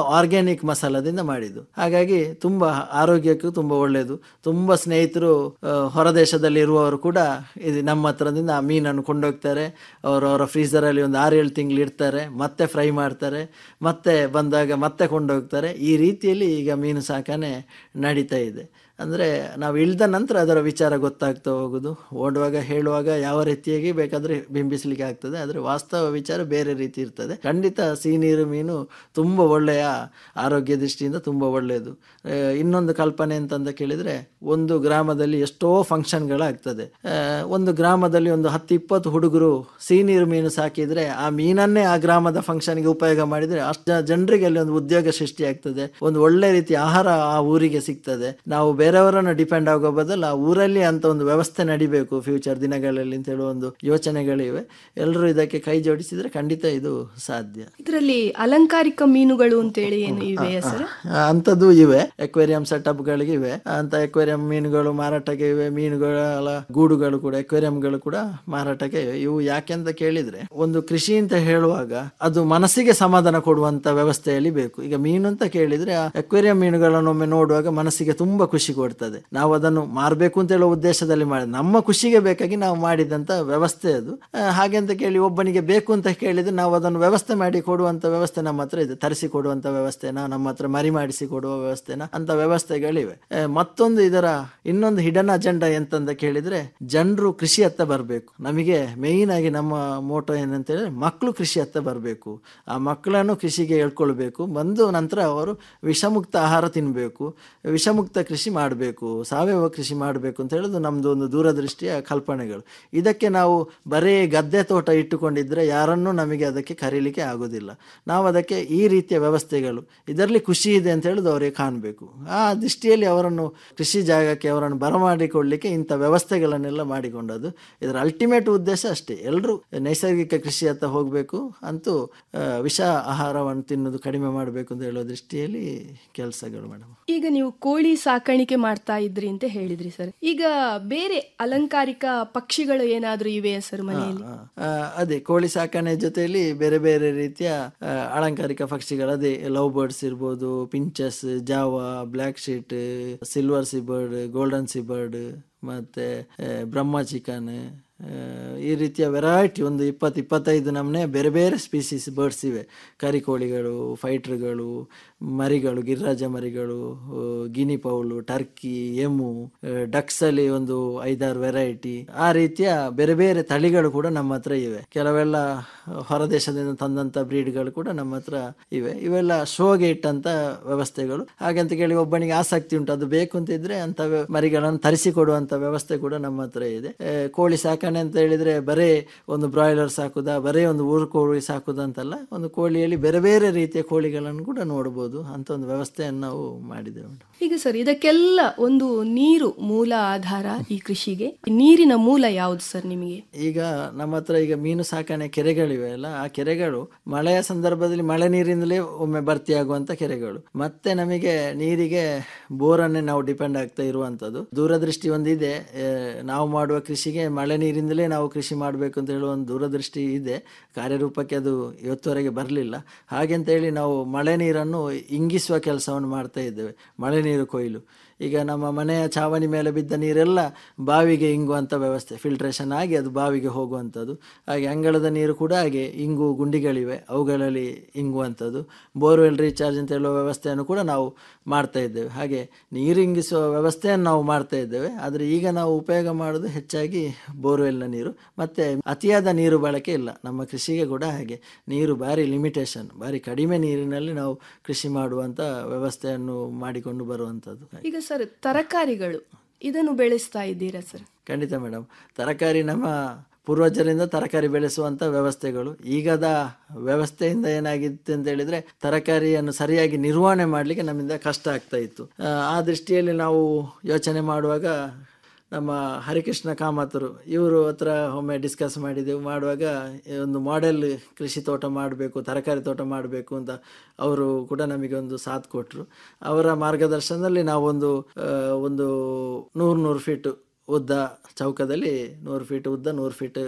S8: ಆರ್ಗ್ಯಾನಿಕ್ ಮಸಾಲದಿಂದ ಮಾಡಿದ್ದು ಹಾಗಾಗಿ ತುಂಬ ಆರೋಗ್ಯಕ್ಕೂ ತುಂಬ ಒಳ್ಳೆಯದು ತುಂಬ ಸ್ನೇಹಿತರು ಆ, ಹೊರದೇಶದಲ್ಲಿ ಇರುವವರು ಕೂಡ ಇದು ನಮ್ಮ ಹತ್ರದಿಂದ ಆ ಮೀನನ್ನು ಕೊಂಡೋಗ್ತಾರೆ ಅವರು ಅವರ ಫ್ರೀಸರಲ್ಲಿ ಒಂದು ಆರೇಳು ತಿಂಗಳು ಇಡ್ತಾರೆ ಮತ್ತೆ ಫ್ರೈ ಮಾಡ್ತಾರೆ ಮತ್ತೆ ಬಂದಾಗ ಮತ್ತೆ ಕೊಂಡೋಗ್ತಾರೆ ಈ ರೀತಿಯಲ್ಲಿ ಈಗ ಮೀನು ಸಾಕಣೆ ನಡೀತಾ ಇದೆ ಅಂದರೆ ನಾವು ಇಳಿದ ನಂತರ ಅದರ ವಿಚಾರ ಗೊತ್ತಾಗ್ತಾ ಹೋಗೋದು ಓಡುವಾಗ ಹೇಳುವಾಗ ಯಾವ ರೀತಿಯಾಗಿ ಬೇಕಾದರೆ ಬಿಂಬಿಸಲಿಕ್ಕೆ ಆಗ್ತದೆ ಆದರೆ ವಾಸ್ತವ ವಿಚಾರ ಬೇರೆ ರೀತಿ ಇರ್ತದೆ ಖಂಡಿತ ಸಿಹಿ ನೀರು ಮೀನು ತುಂಬ ಒಳ್ಳೆಯ ಆರೋಗ್ಯ ದೃಷ್ಟಿಯಿಂದ ತುಂಬ ಒಳ್ಳೆಯದು ಆ, ಇನ್ನೊಂದು ಕಲ್ಪನೆ ಅಂತಂದ ಕೇಳಿದರೆ ಒಂದು ಗ್ರಾಮದಲ್ಲಿ ಎಷ್ಟೋ ಫಂಕ್ಷನ್ಗಳಾಗ್ತದೆ ಆ, ಒಂದು ಗ್ರಾಮದಲ್ಲಿ ಒಂದು ಹತ್ತು ಇಪ್ಪತ್ತು ಹುಡುಗರು ಸಿಹಿ ನೀರು ಮೀನು ಸಾಕಿದರೆ ಆ ಮೀನನ್ನೇ ಆ ಗ್ರಾಮದ ಫಂಕ್ಷನ್ಗೆ ಉಪಯೋಗ ಮಾಡಿದರೆ ಅಷ್ಟು ಜನರಿಗೆ ಅಲ್ಲಿ ಒಂದು ಉದ್ಯೋಗ ಸೃಷ್ಟಿಯಾಗ್ತದೆ ಒಂದು ಒಳ್ಳೆ ರೀತಿಯ ಆಹಾರ ಆ ಊರಿಗೆ ಸಿಗ್ತದೆ ನಾವು ಬೇರೆಯವರನ್ನು ಡಿಪೆಂಡ್ ಆಗೋ ಬದಲು ಆ ಊರಲ್ಲಿ ಅಂತ ಒಂದು ವ್ಯವಸ್ಥೆ ನಡಿಬೇಕು ಫ್ಯೂಚರ್ ದಿನಗಳಲ್ಲಿ ಅಂತ ಹೇಳುವ ಒಂದು ಯೋಚನೆಗಳಿವೆ ಎಲ್ಲರೂ ಇದಕ್ಕೆ ಕೈ ಜೋಡಿಸಿದ್ರೆ ಖಂಡಿತ ಇದು ಸಾಧ್ಯ
S7: ಇದರಲ್ಲಿ ಅಲಂಕಾರಿಕ ಮೀನುಗಳು ಅಂತೇಳಿ ಏನು ಇವೆಯಾ ಸರ್
S8: ಆ, ಅಂಥದ್ದು ಇವೆ ಎಕ್ವೇರಿಯಂ ಸೆಟಪ್ಗಳಿಗೆ ಇವೆ ಅಂತ ಎಕ್ವೇರಿಯಂ ಮೀನುಗಳು ಮಾರಾಟಕ್ಕೆ ಇವೆ ಮೀನುಗಳ ಗೂಡುಗಳು ಕೂಡ ಎಕ್ವೇರಿಯಂಗಳು ಕೂಡ ಮಾರಾಟಕ್ಕೆ ಇವೆ ಇವು ಯಾಕೆಂತ ಕೇಳಿದ್ರೆ ಒಂದು ಕೃಷಿ ಅಂತ ಹೇಳುವಾಗ ಅದು ಮನಸ್ಸಿಗೆ ಸಮಾಧಾನ ಕೊಡುವಂತ ವ್ಯವಸ್ಥೆಯಲ್ಲಿ ಬೇಕು ಈಗ ಮೀನು ಅಂತ ಕೇಳಿದ್ರೆ ಆ ಎಕ್ವೇರಿಯಂ ಮೀನುಗಳನ್ನು ಒಮ್ಮೆ ನೋಡುವಾಗ ಮನಸ್ಸಿಗೆ ತುಂಬಾ ಖುಷಿ ಕೊಡ್ತದೆ ನಾವು ಅದನ್ನು ಮಾರಬೇಕು ಅಂತ ಹೇಳೋ ಉದ್ದೇಶದಲ್ಲಿ ಮಾಡಿ ನಮ್ಮ ಖುಷಿಗೆ ಬೇಕಾಗಿ ನಾವು ಮಾಡಿದಂತ ವ್ಯವಸ್ಥೆ ಅದು ಆ, ಹಾಗೆ ಅಂತ ಕೇಳಿ ಒಬ್ಬನಿಗೆ ಬೇಕು ಅಂತ ಕೇಳಿದ್ರೆ ನಾವು ಅದನ್ನು ವ್ಯವಸ್ಥೆ ಮಾಡಿ ಕೊಡುವಂತ ವ್ಯವಸ್ಥೆ ನಮ್ಮ ಹತ್ರ ಇದೆ ತರಿಸಿ ಕೊಡುವಂತ ವ್ಯವಸ್ಥೆನ ನಮ್ಮ ಹತ್ರ ಮರಿ ಮಾಡಿಸಿ ಕೊಡುವ ವ್ಯವಸ್ಥೆನ ಅಂತ ವ್ಯವಸ್ಥೆಗಳಿವೆ ಆ, ಮತ್ತೊಂದು ಇದರ ಇನ್ನೊಂದು ಹಿಡನ್ ಅಜೆಂಡಾ ಎಂತಂದ ಕೇಳಿದ್ರೆ ಜನರು ಕೃಷಿ ಹತ್ತ ಬರಬೇಕು ನಮಗೆ ಮೇಯ್ನ್ ಆಗಿ ನಮ್ಮ ಮೋಟೋ ಏನಂತ ಹೇಳಿದ್ರೆ ಮಕ್ಕಳು ಕೃಷಿ ಹತ್ತ ಬರಬೇಕು ಆ ಮಕ್ಕಳನ್ನು ಕೃಷಿಗೆ ಹೇಳ್ಕೊಳ್ಬೇಕು ಬಂದು ನಂತರ ಅವರು ವಿಷಮುಕ್ತ ಆಹಾರ ತಿನ್ನಬೇಕು ವಿಷಮುಕ್ತ ಕೃಷಿ ಮಾಡಬೇಕು ಸಾವಯವ ಕೃಷಿ ಮಾಡಬೇಕು ಅಂತ ಹೇಳೋದು ನಮ್ಮದು ಒಂದು ದೂರದೃಷ್ಟಿಯ ಕಲ್ಪನೆಗಳು ಇದಕ್ಕೆ ನಾವು ಬರೀ ಗದ್ದೆ ತೋಟ ಇಟ್ಟುಕೊಂಡಿದ್ರೆ ಯಾರನ್ನೂ ನಮಗೆ ಅದಕ್ಕೆ ಕರೀಲಿಕ್ಕೆ ಆಗೋದಿಲ್ಲ ನಾವು ಅದಕ್ಕೆ ಈ ರೀತಿಯ ವ್ಯವಸ್ಥೆಗಳು ಇದರಲ್ಲಿ ಖುಷಿ ಇದೆ ಅಂತ ಹೇಳೋದು ಅವರಿಗೆ ಕಾಣಬೇಕು ಆ ದೃಷ್ಟಿಯಲ್ಲಿ ಅವರನ್ನು ಕೃಷಿ ಜಾಗಕ್ಕೆ ಅವರನ್ನು ಬರಮಾಡಿಕೊಳ್ಳಿಕ್ಕೆ ಇಂಥ ವ್ಯವಸ್ಥೆಗಳನ್ನೆಲ್ಲ ಮಾಡಿಕೊಂಡದ್ದು ಇದರ ಅಲ್ಟಿಮೇಟ್ ಉದ್ದೇಶ ಅಷ್ಟೇ ಎಲ್ಲರೂ ನೈಸರ್ಗಿಕ ಕೃಷಿ ಹತ್ತ ಹೋಗಬೇಕು ಅಂತೂ ಆ, ವಿಷ ಆಹಾರವನ್ನು ತಿನ್ನೋದು ಕಡಿಮೆ ಮಾಡಬೇಕು ಅಂತ ಹೇಳೋ ದೃಷ್ಟಿಯಲ್ಲಿ ಕೆಲಸಗಳು ಮೇಡಮ್
S7: ಈಗ ನೀವು ಕೋಳಿ ಸಾಕಾಣಿಕೆ ಮಾಡ್ತಾ ಇದ್ರಿ ಅಂತ ಹೇಳಿದ್ರಿ ಸರ್ ಈಗ ಬೇರೆ ಅಲಂಕಾರಿಕ ಪಕ್ಷಿಗಳು ಏನಾದ್ರೂ ಇವೆಯಾ ಸರ್ ಮನೆಯಲ್ಲಿ
S8: ಆ, ಅದೇ ಕೋಳಿ ಸಾಕಣೆ ಜೊತೆಯಲ್ಲಿ ಬೇರೆ ಬೇರೆ ರೀತಿಯ ಆ, ಅಲಂಕಾರಿಕ ಪಕ್ಷಿಗಳು ಅದೇ ಲವ್ ಬರ್ಡ್ಸ್ ಇರ್ಬೋದು finches Java black sheet silver seabird golden seabird ಮತ್ತೆ ಆ, ಬ್ರಹ್ಮ ಚಿಕನ್ ಈ ರೀತಿಯ ವೆರೈಟಿ ಒಂದು ಇಪ್ಪತ್ತು ಇಪ್ಪತ್ತೈದು ನಮೂನೆ ಬೇರೆ ಬೇರೆ ಸ್ಪೀಸೀಸ್ ಬರ್ಡ್ಸ್ ಇವೆ ಕರಿಕೋಳಿಗಳು ಫೈಟ್ರ್ಗಳು ಮರಿಗಳು ಗಿರಿರಾಜ ಮರಿಗಳು ಆ, guinea fowl turkey emu ducks ಅಲ್ಲಿ ಒಂದು ಐದಾರು ವೆರೈಟಿ ಆ ರೀತಿಯ ಬೇರೆ ಬೇರೆ ತಳಿಗಳು ಕೂಡ ನಮ್ಮ ಹತ್ರ ಇವೆ ಕೆಲವೆಲ್ಲ ಹೊರದೇಶದಿಂದ ತಂದಂತ ಬ್ರೀಡ್ಗಳು ಕೂಡ ನಮ್ಮ ಹತ್ರ ಇವೆ ಇವೆಲ್ಲ ಶೋಗೆ ಇಟ್ಟಂತ ವ್ಯವಸ್ಥೆಗಳು ಹಾಗಂತ ಕೇಳಿ ಒಬ್ಬನಿಗೆ ಆಸಕ್ತಿ ಉಂಟು ಅದು ಬೇಕು ಅಂತ ಇದ್ರೆ ಅಂತ ವ್ಯ- ಮರಿಗಳನ್ನು ತರಿಸಿ ಕೊಡುವಂತ ವ್ಯವಸ್ಥೆ ಕೂಡ ನಮ್ಮ ಹತ್ರ ಇದೆ ಆ, ಕೋಳಿ ಸಾಕಣೆ ಅಂತ ಹೇಳಿದ್ರೆ ಬರೇ ಒಂದು ಬ್ರಾಯ್ಲರ್ ಸಾಕುದಾ ಬರೇ ಒಂದು ಊರು ಕೋಳಿ ಸಾಕುದಾ ಅಂತಲ್ಲ ಒಂದು ಕೋಳಿಯಲ್ಲಿ ಬೇರೆ ಬೇರೆ ರೀತಿಯ ಕೋಳಿಗಳನ್ನು ಕೂಡ ನೋಡಬಹುದು ಅಂತ ಒಂದು ವ್ಯವಸ್ಥೆಯನ್ನು ನಾವು ಮಾಡಿದ್ದೇವೆ ಮೇಡಮ್
S7: ಈಗ ಸರ್ ಇದಕ್ಕೆಲ್ಲ ಒಂದು ನೀರು ಮೂಲ ಆಧಾರ ಈ ಕೃಷಿಗೆ ನೀರಿನ ಮೂಲ ಯಾವುದು ಸರ್ ನಿಮಗೆ
S8: ಈಗ ನಮ್ಮ ಹತ್ರ ಈಗ ಮೀನು ಸಾಕಣೆ ಕೆರೆಗಳಿವೆ ಅಲ್ಲ ಆ ಕೆರೆಗಳು ಮಳೆಯ ಸಂದರ್ಭದಲ್ಲಿ ಮಳೆ ನೀರಿಂದಲೇ ಒಮ್ಮೆ ಭರ್ತಿಯಾಗುವಂತ ಕೆರೆಗಳು ಮತ್ತೆ ನಮಗೆ ನೀರಿಗೆ ಬೋರನ್ನೇ ನಾವು ಡಿಪೆಂಡ್ ಆಗ್ತಾ ಇರುವಂತದ್ದು ದೂರದೃಷ್ಟಿ ಒಂದಿದೆ ಆ, ನಾವು ಮಾಡುವ ಕೃಷಿಗೆ ಮಳೆ ನೀರಿಂದಲೇ ನಾವು ಕೃಷಿ ಮಾಡಬೇಕು ಅಂತ ಹೇಳುವ ಒಂದು ದೂರದೃಷ್ಟಿ ಇದೆ ಕಾರ್ಯರೂಪಕ್ಕೆ ಅದು ಇವತ್ತುವರೆಗೆ ಬರಲಿಲ್ಲ ಹಾಗೆ ಅಂತ ಹೇಳಿ ನಾವು ಮಳೆ ನೀರನ್ನು ಇಂಗಿಸುವ ಕೆಲಸವನ್ನು ಮಾಡ್ತಾ ಇದ್ದೇವೆ ಮಳೆ ನೀರು ಕೊಯ್ಲು ಈಗ ನಮ್ಮ ಮನೆಯ ಚಾವಣಿ ಮೇಲೆ ಬಿದ್ದ ನೀರೆಲ್ಲ ಬಾವಿಗೆ ಇಂಗುವಂಥ ವ್ಯವಸ್ಥೆ ಫಿಲ್ಟ್ರೇಷನ್ ಆಗಿ ಅದು ಬಾವಿಗೆ ಹೋಗುವಂಥದ್ದು ಹಾಗೆ ಅಂಗಳದ ನೀರು ಕೂಡ ಹಾಗೆ ಇಂಗು ಗುಂಡಿಗಳಿವೆ ಅವುಗಳಲ್ಲಿ ಇಂಗುವಂಥದ್ದು ಬೋರ್ವೆಲ್ ರೀಚಾರ್ಜ್ ಅಂತ ಹೇಳುವ ವ್ಯವಸ್ಥೆಯನ್ನು ಕೂಡ ನಾವು ಮಾಡ್ತಾ ಇದ್ದೇವೆ ಹಾಗೆ ನೀರು ಇಂಗಿಸುವ ವ್ಯವಸ್ಥೆಯನ್ನು ನಾವು ಮಾಡ್ತಾ ಇದ್ದೇವೆ ಆದರೆ ಈಗ ನಾವು ಉಪಯೋಗ ಮಾಡೋದು ಹೆಚ್ಚಾಗಿ ಬೋರ್ವೆಲ್ನ ನೀರು ಮತ್ತು ಅತಿಯಾದ ನೀರು ಬಳಕೆ ಇಲ್ಲ ನಮ್ಮ ಕೃಷಿಗೆ ಕೂಡ ಹಾಗೆ ನೀರು ಭಾರಿ ಲಿಮಿಟೇಷನ್ ಭಾರಿ ಕಡಿಮೆ ನೀರಿನಲ್ಲಿ ನಾವು ಕೃಷಿ ಮಾಡುವಂಥ ವ್ಯವಸ್ಥೆಯನ್ನು ಮಾಡಿಕೊಂಡು ಬರುವಂಥದ್ದು
S7: ಈಗ ಸರ್ ತರಕಾರಿಗಳು ಇದನ್ನು ಬೆಳೆಸ್ತಾ ಇದ್ದೀರಾ ಸರ್
S8: ಖಂಡಿತ ಮೇಡಮ್ ತರಕಾರಿ ನಮ್ಮ ಪೂರ್ವಜರಿಂದ ತರಕಾರಿ ಬೆಳೆಸುವಂತ ವ್ಯವಸ್ಥೆಗಳು ಈಗದ ವ್ಯವಸ್ಥೆಯಿಂದ ಏನಾಗಿತ್ತು ಅಂತ ಹೇಳಿದ್ರೆ ತರಕಾರಿಯನ್ನು ಸರಿಯಾಗಿ ನಿರ್ವಹಣೆ ಮಾಡಲಿಕ್ಕೆ ನಮ್ಮಿಂದ ಕಷ್ಟ ಆಗ್ತಾ ಇತ್ತು ಆ, ಆ ದೃಷ್ಟಿಯಲ್ಲಿ ನಾವು ಯೋಚನೆ ಮಾಡುವಾಗ ನಮ್ಮ ಹರಿಕೃಷ್ಣ ಕಾಮತರು ಇವರು ಹತ್ರ ಒಮ್ಮೆ ಡಿಸ್ಕಸ್ ಮಾಡಿದೆವು ಮಾಡುವಾಗ ಈ ಒಂದು ಮಾಡೆಲ್ ಕೃಷಿ ತೋಟ ಮಾಡಬೇಕು ತರಕಾರಿ ತೋಟ ಮಾಡಬೇಕು ಅಂತ ಅವರು ಕೂಡ ನಮಗೆ ಒಂದು ಸಾಥ್ ಕೊಟ್ಟರು ಅವರ ಮಾರ್ಗದರ್ಶನದಲ್ಲಿ ನಾವೊಂದು ಆ, ಒಂದು ನೂರು ನೂರು ಫೀಟ್ ಉದ್ದ ಚೌಕದಲ್ಲಿ ನೂರು ಫೀಟ್ ಉದ್ದ ನೂರು ಫೀಟ್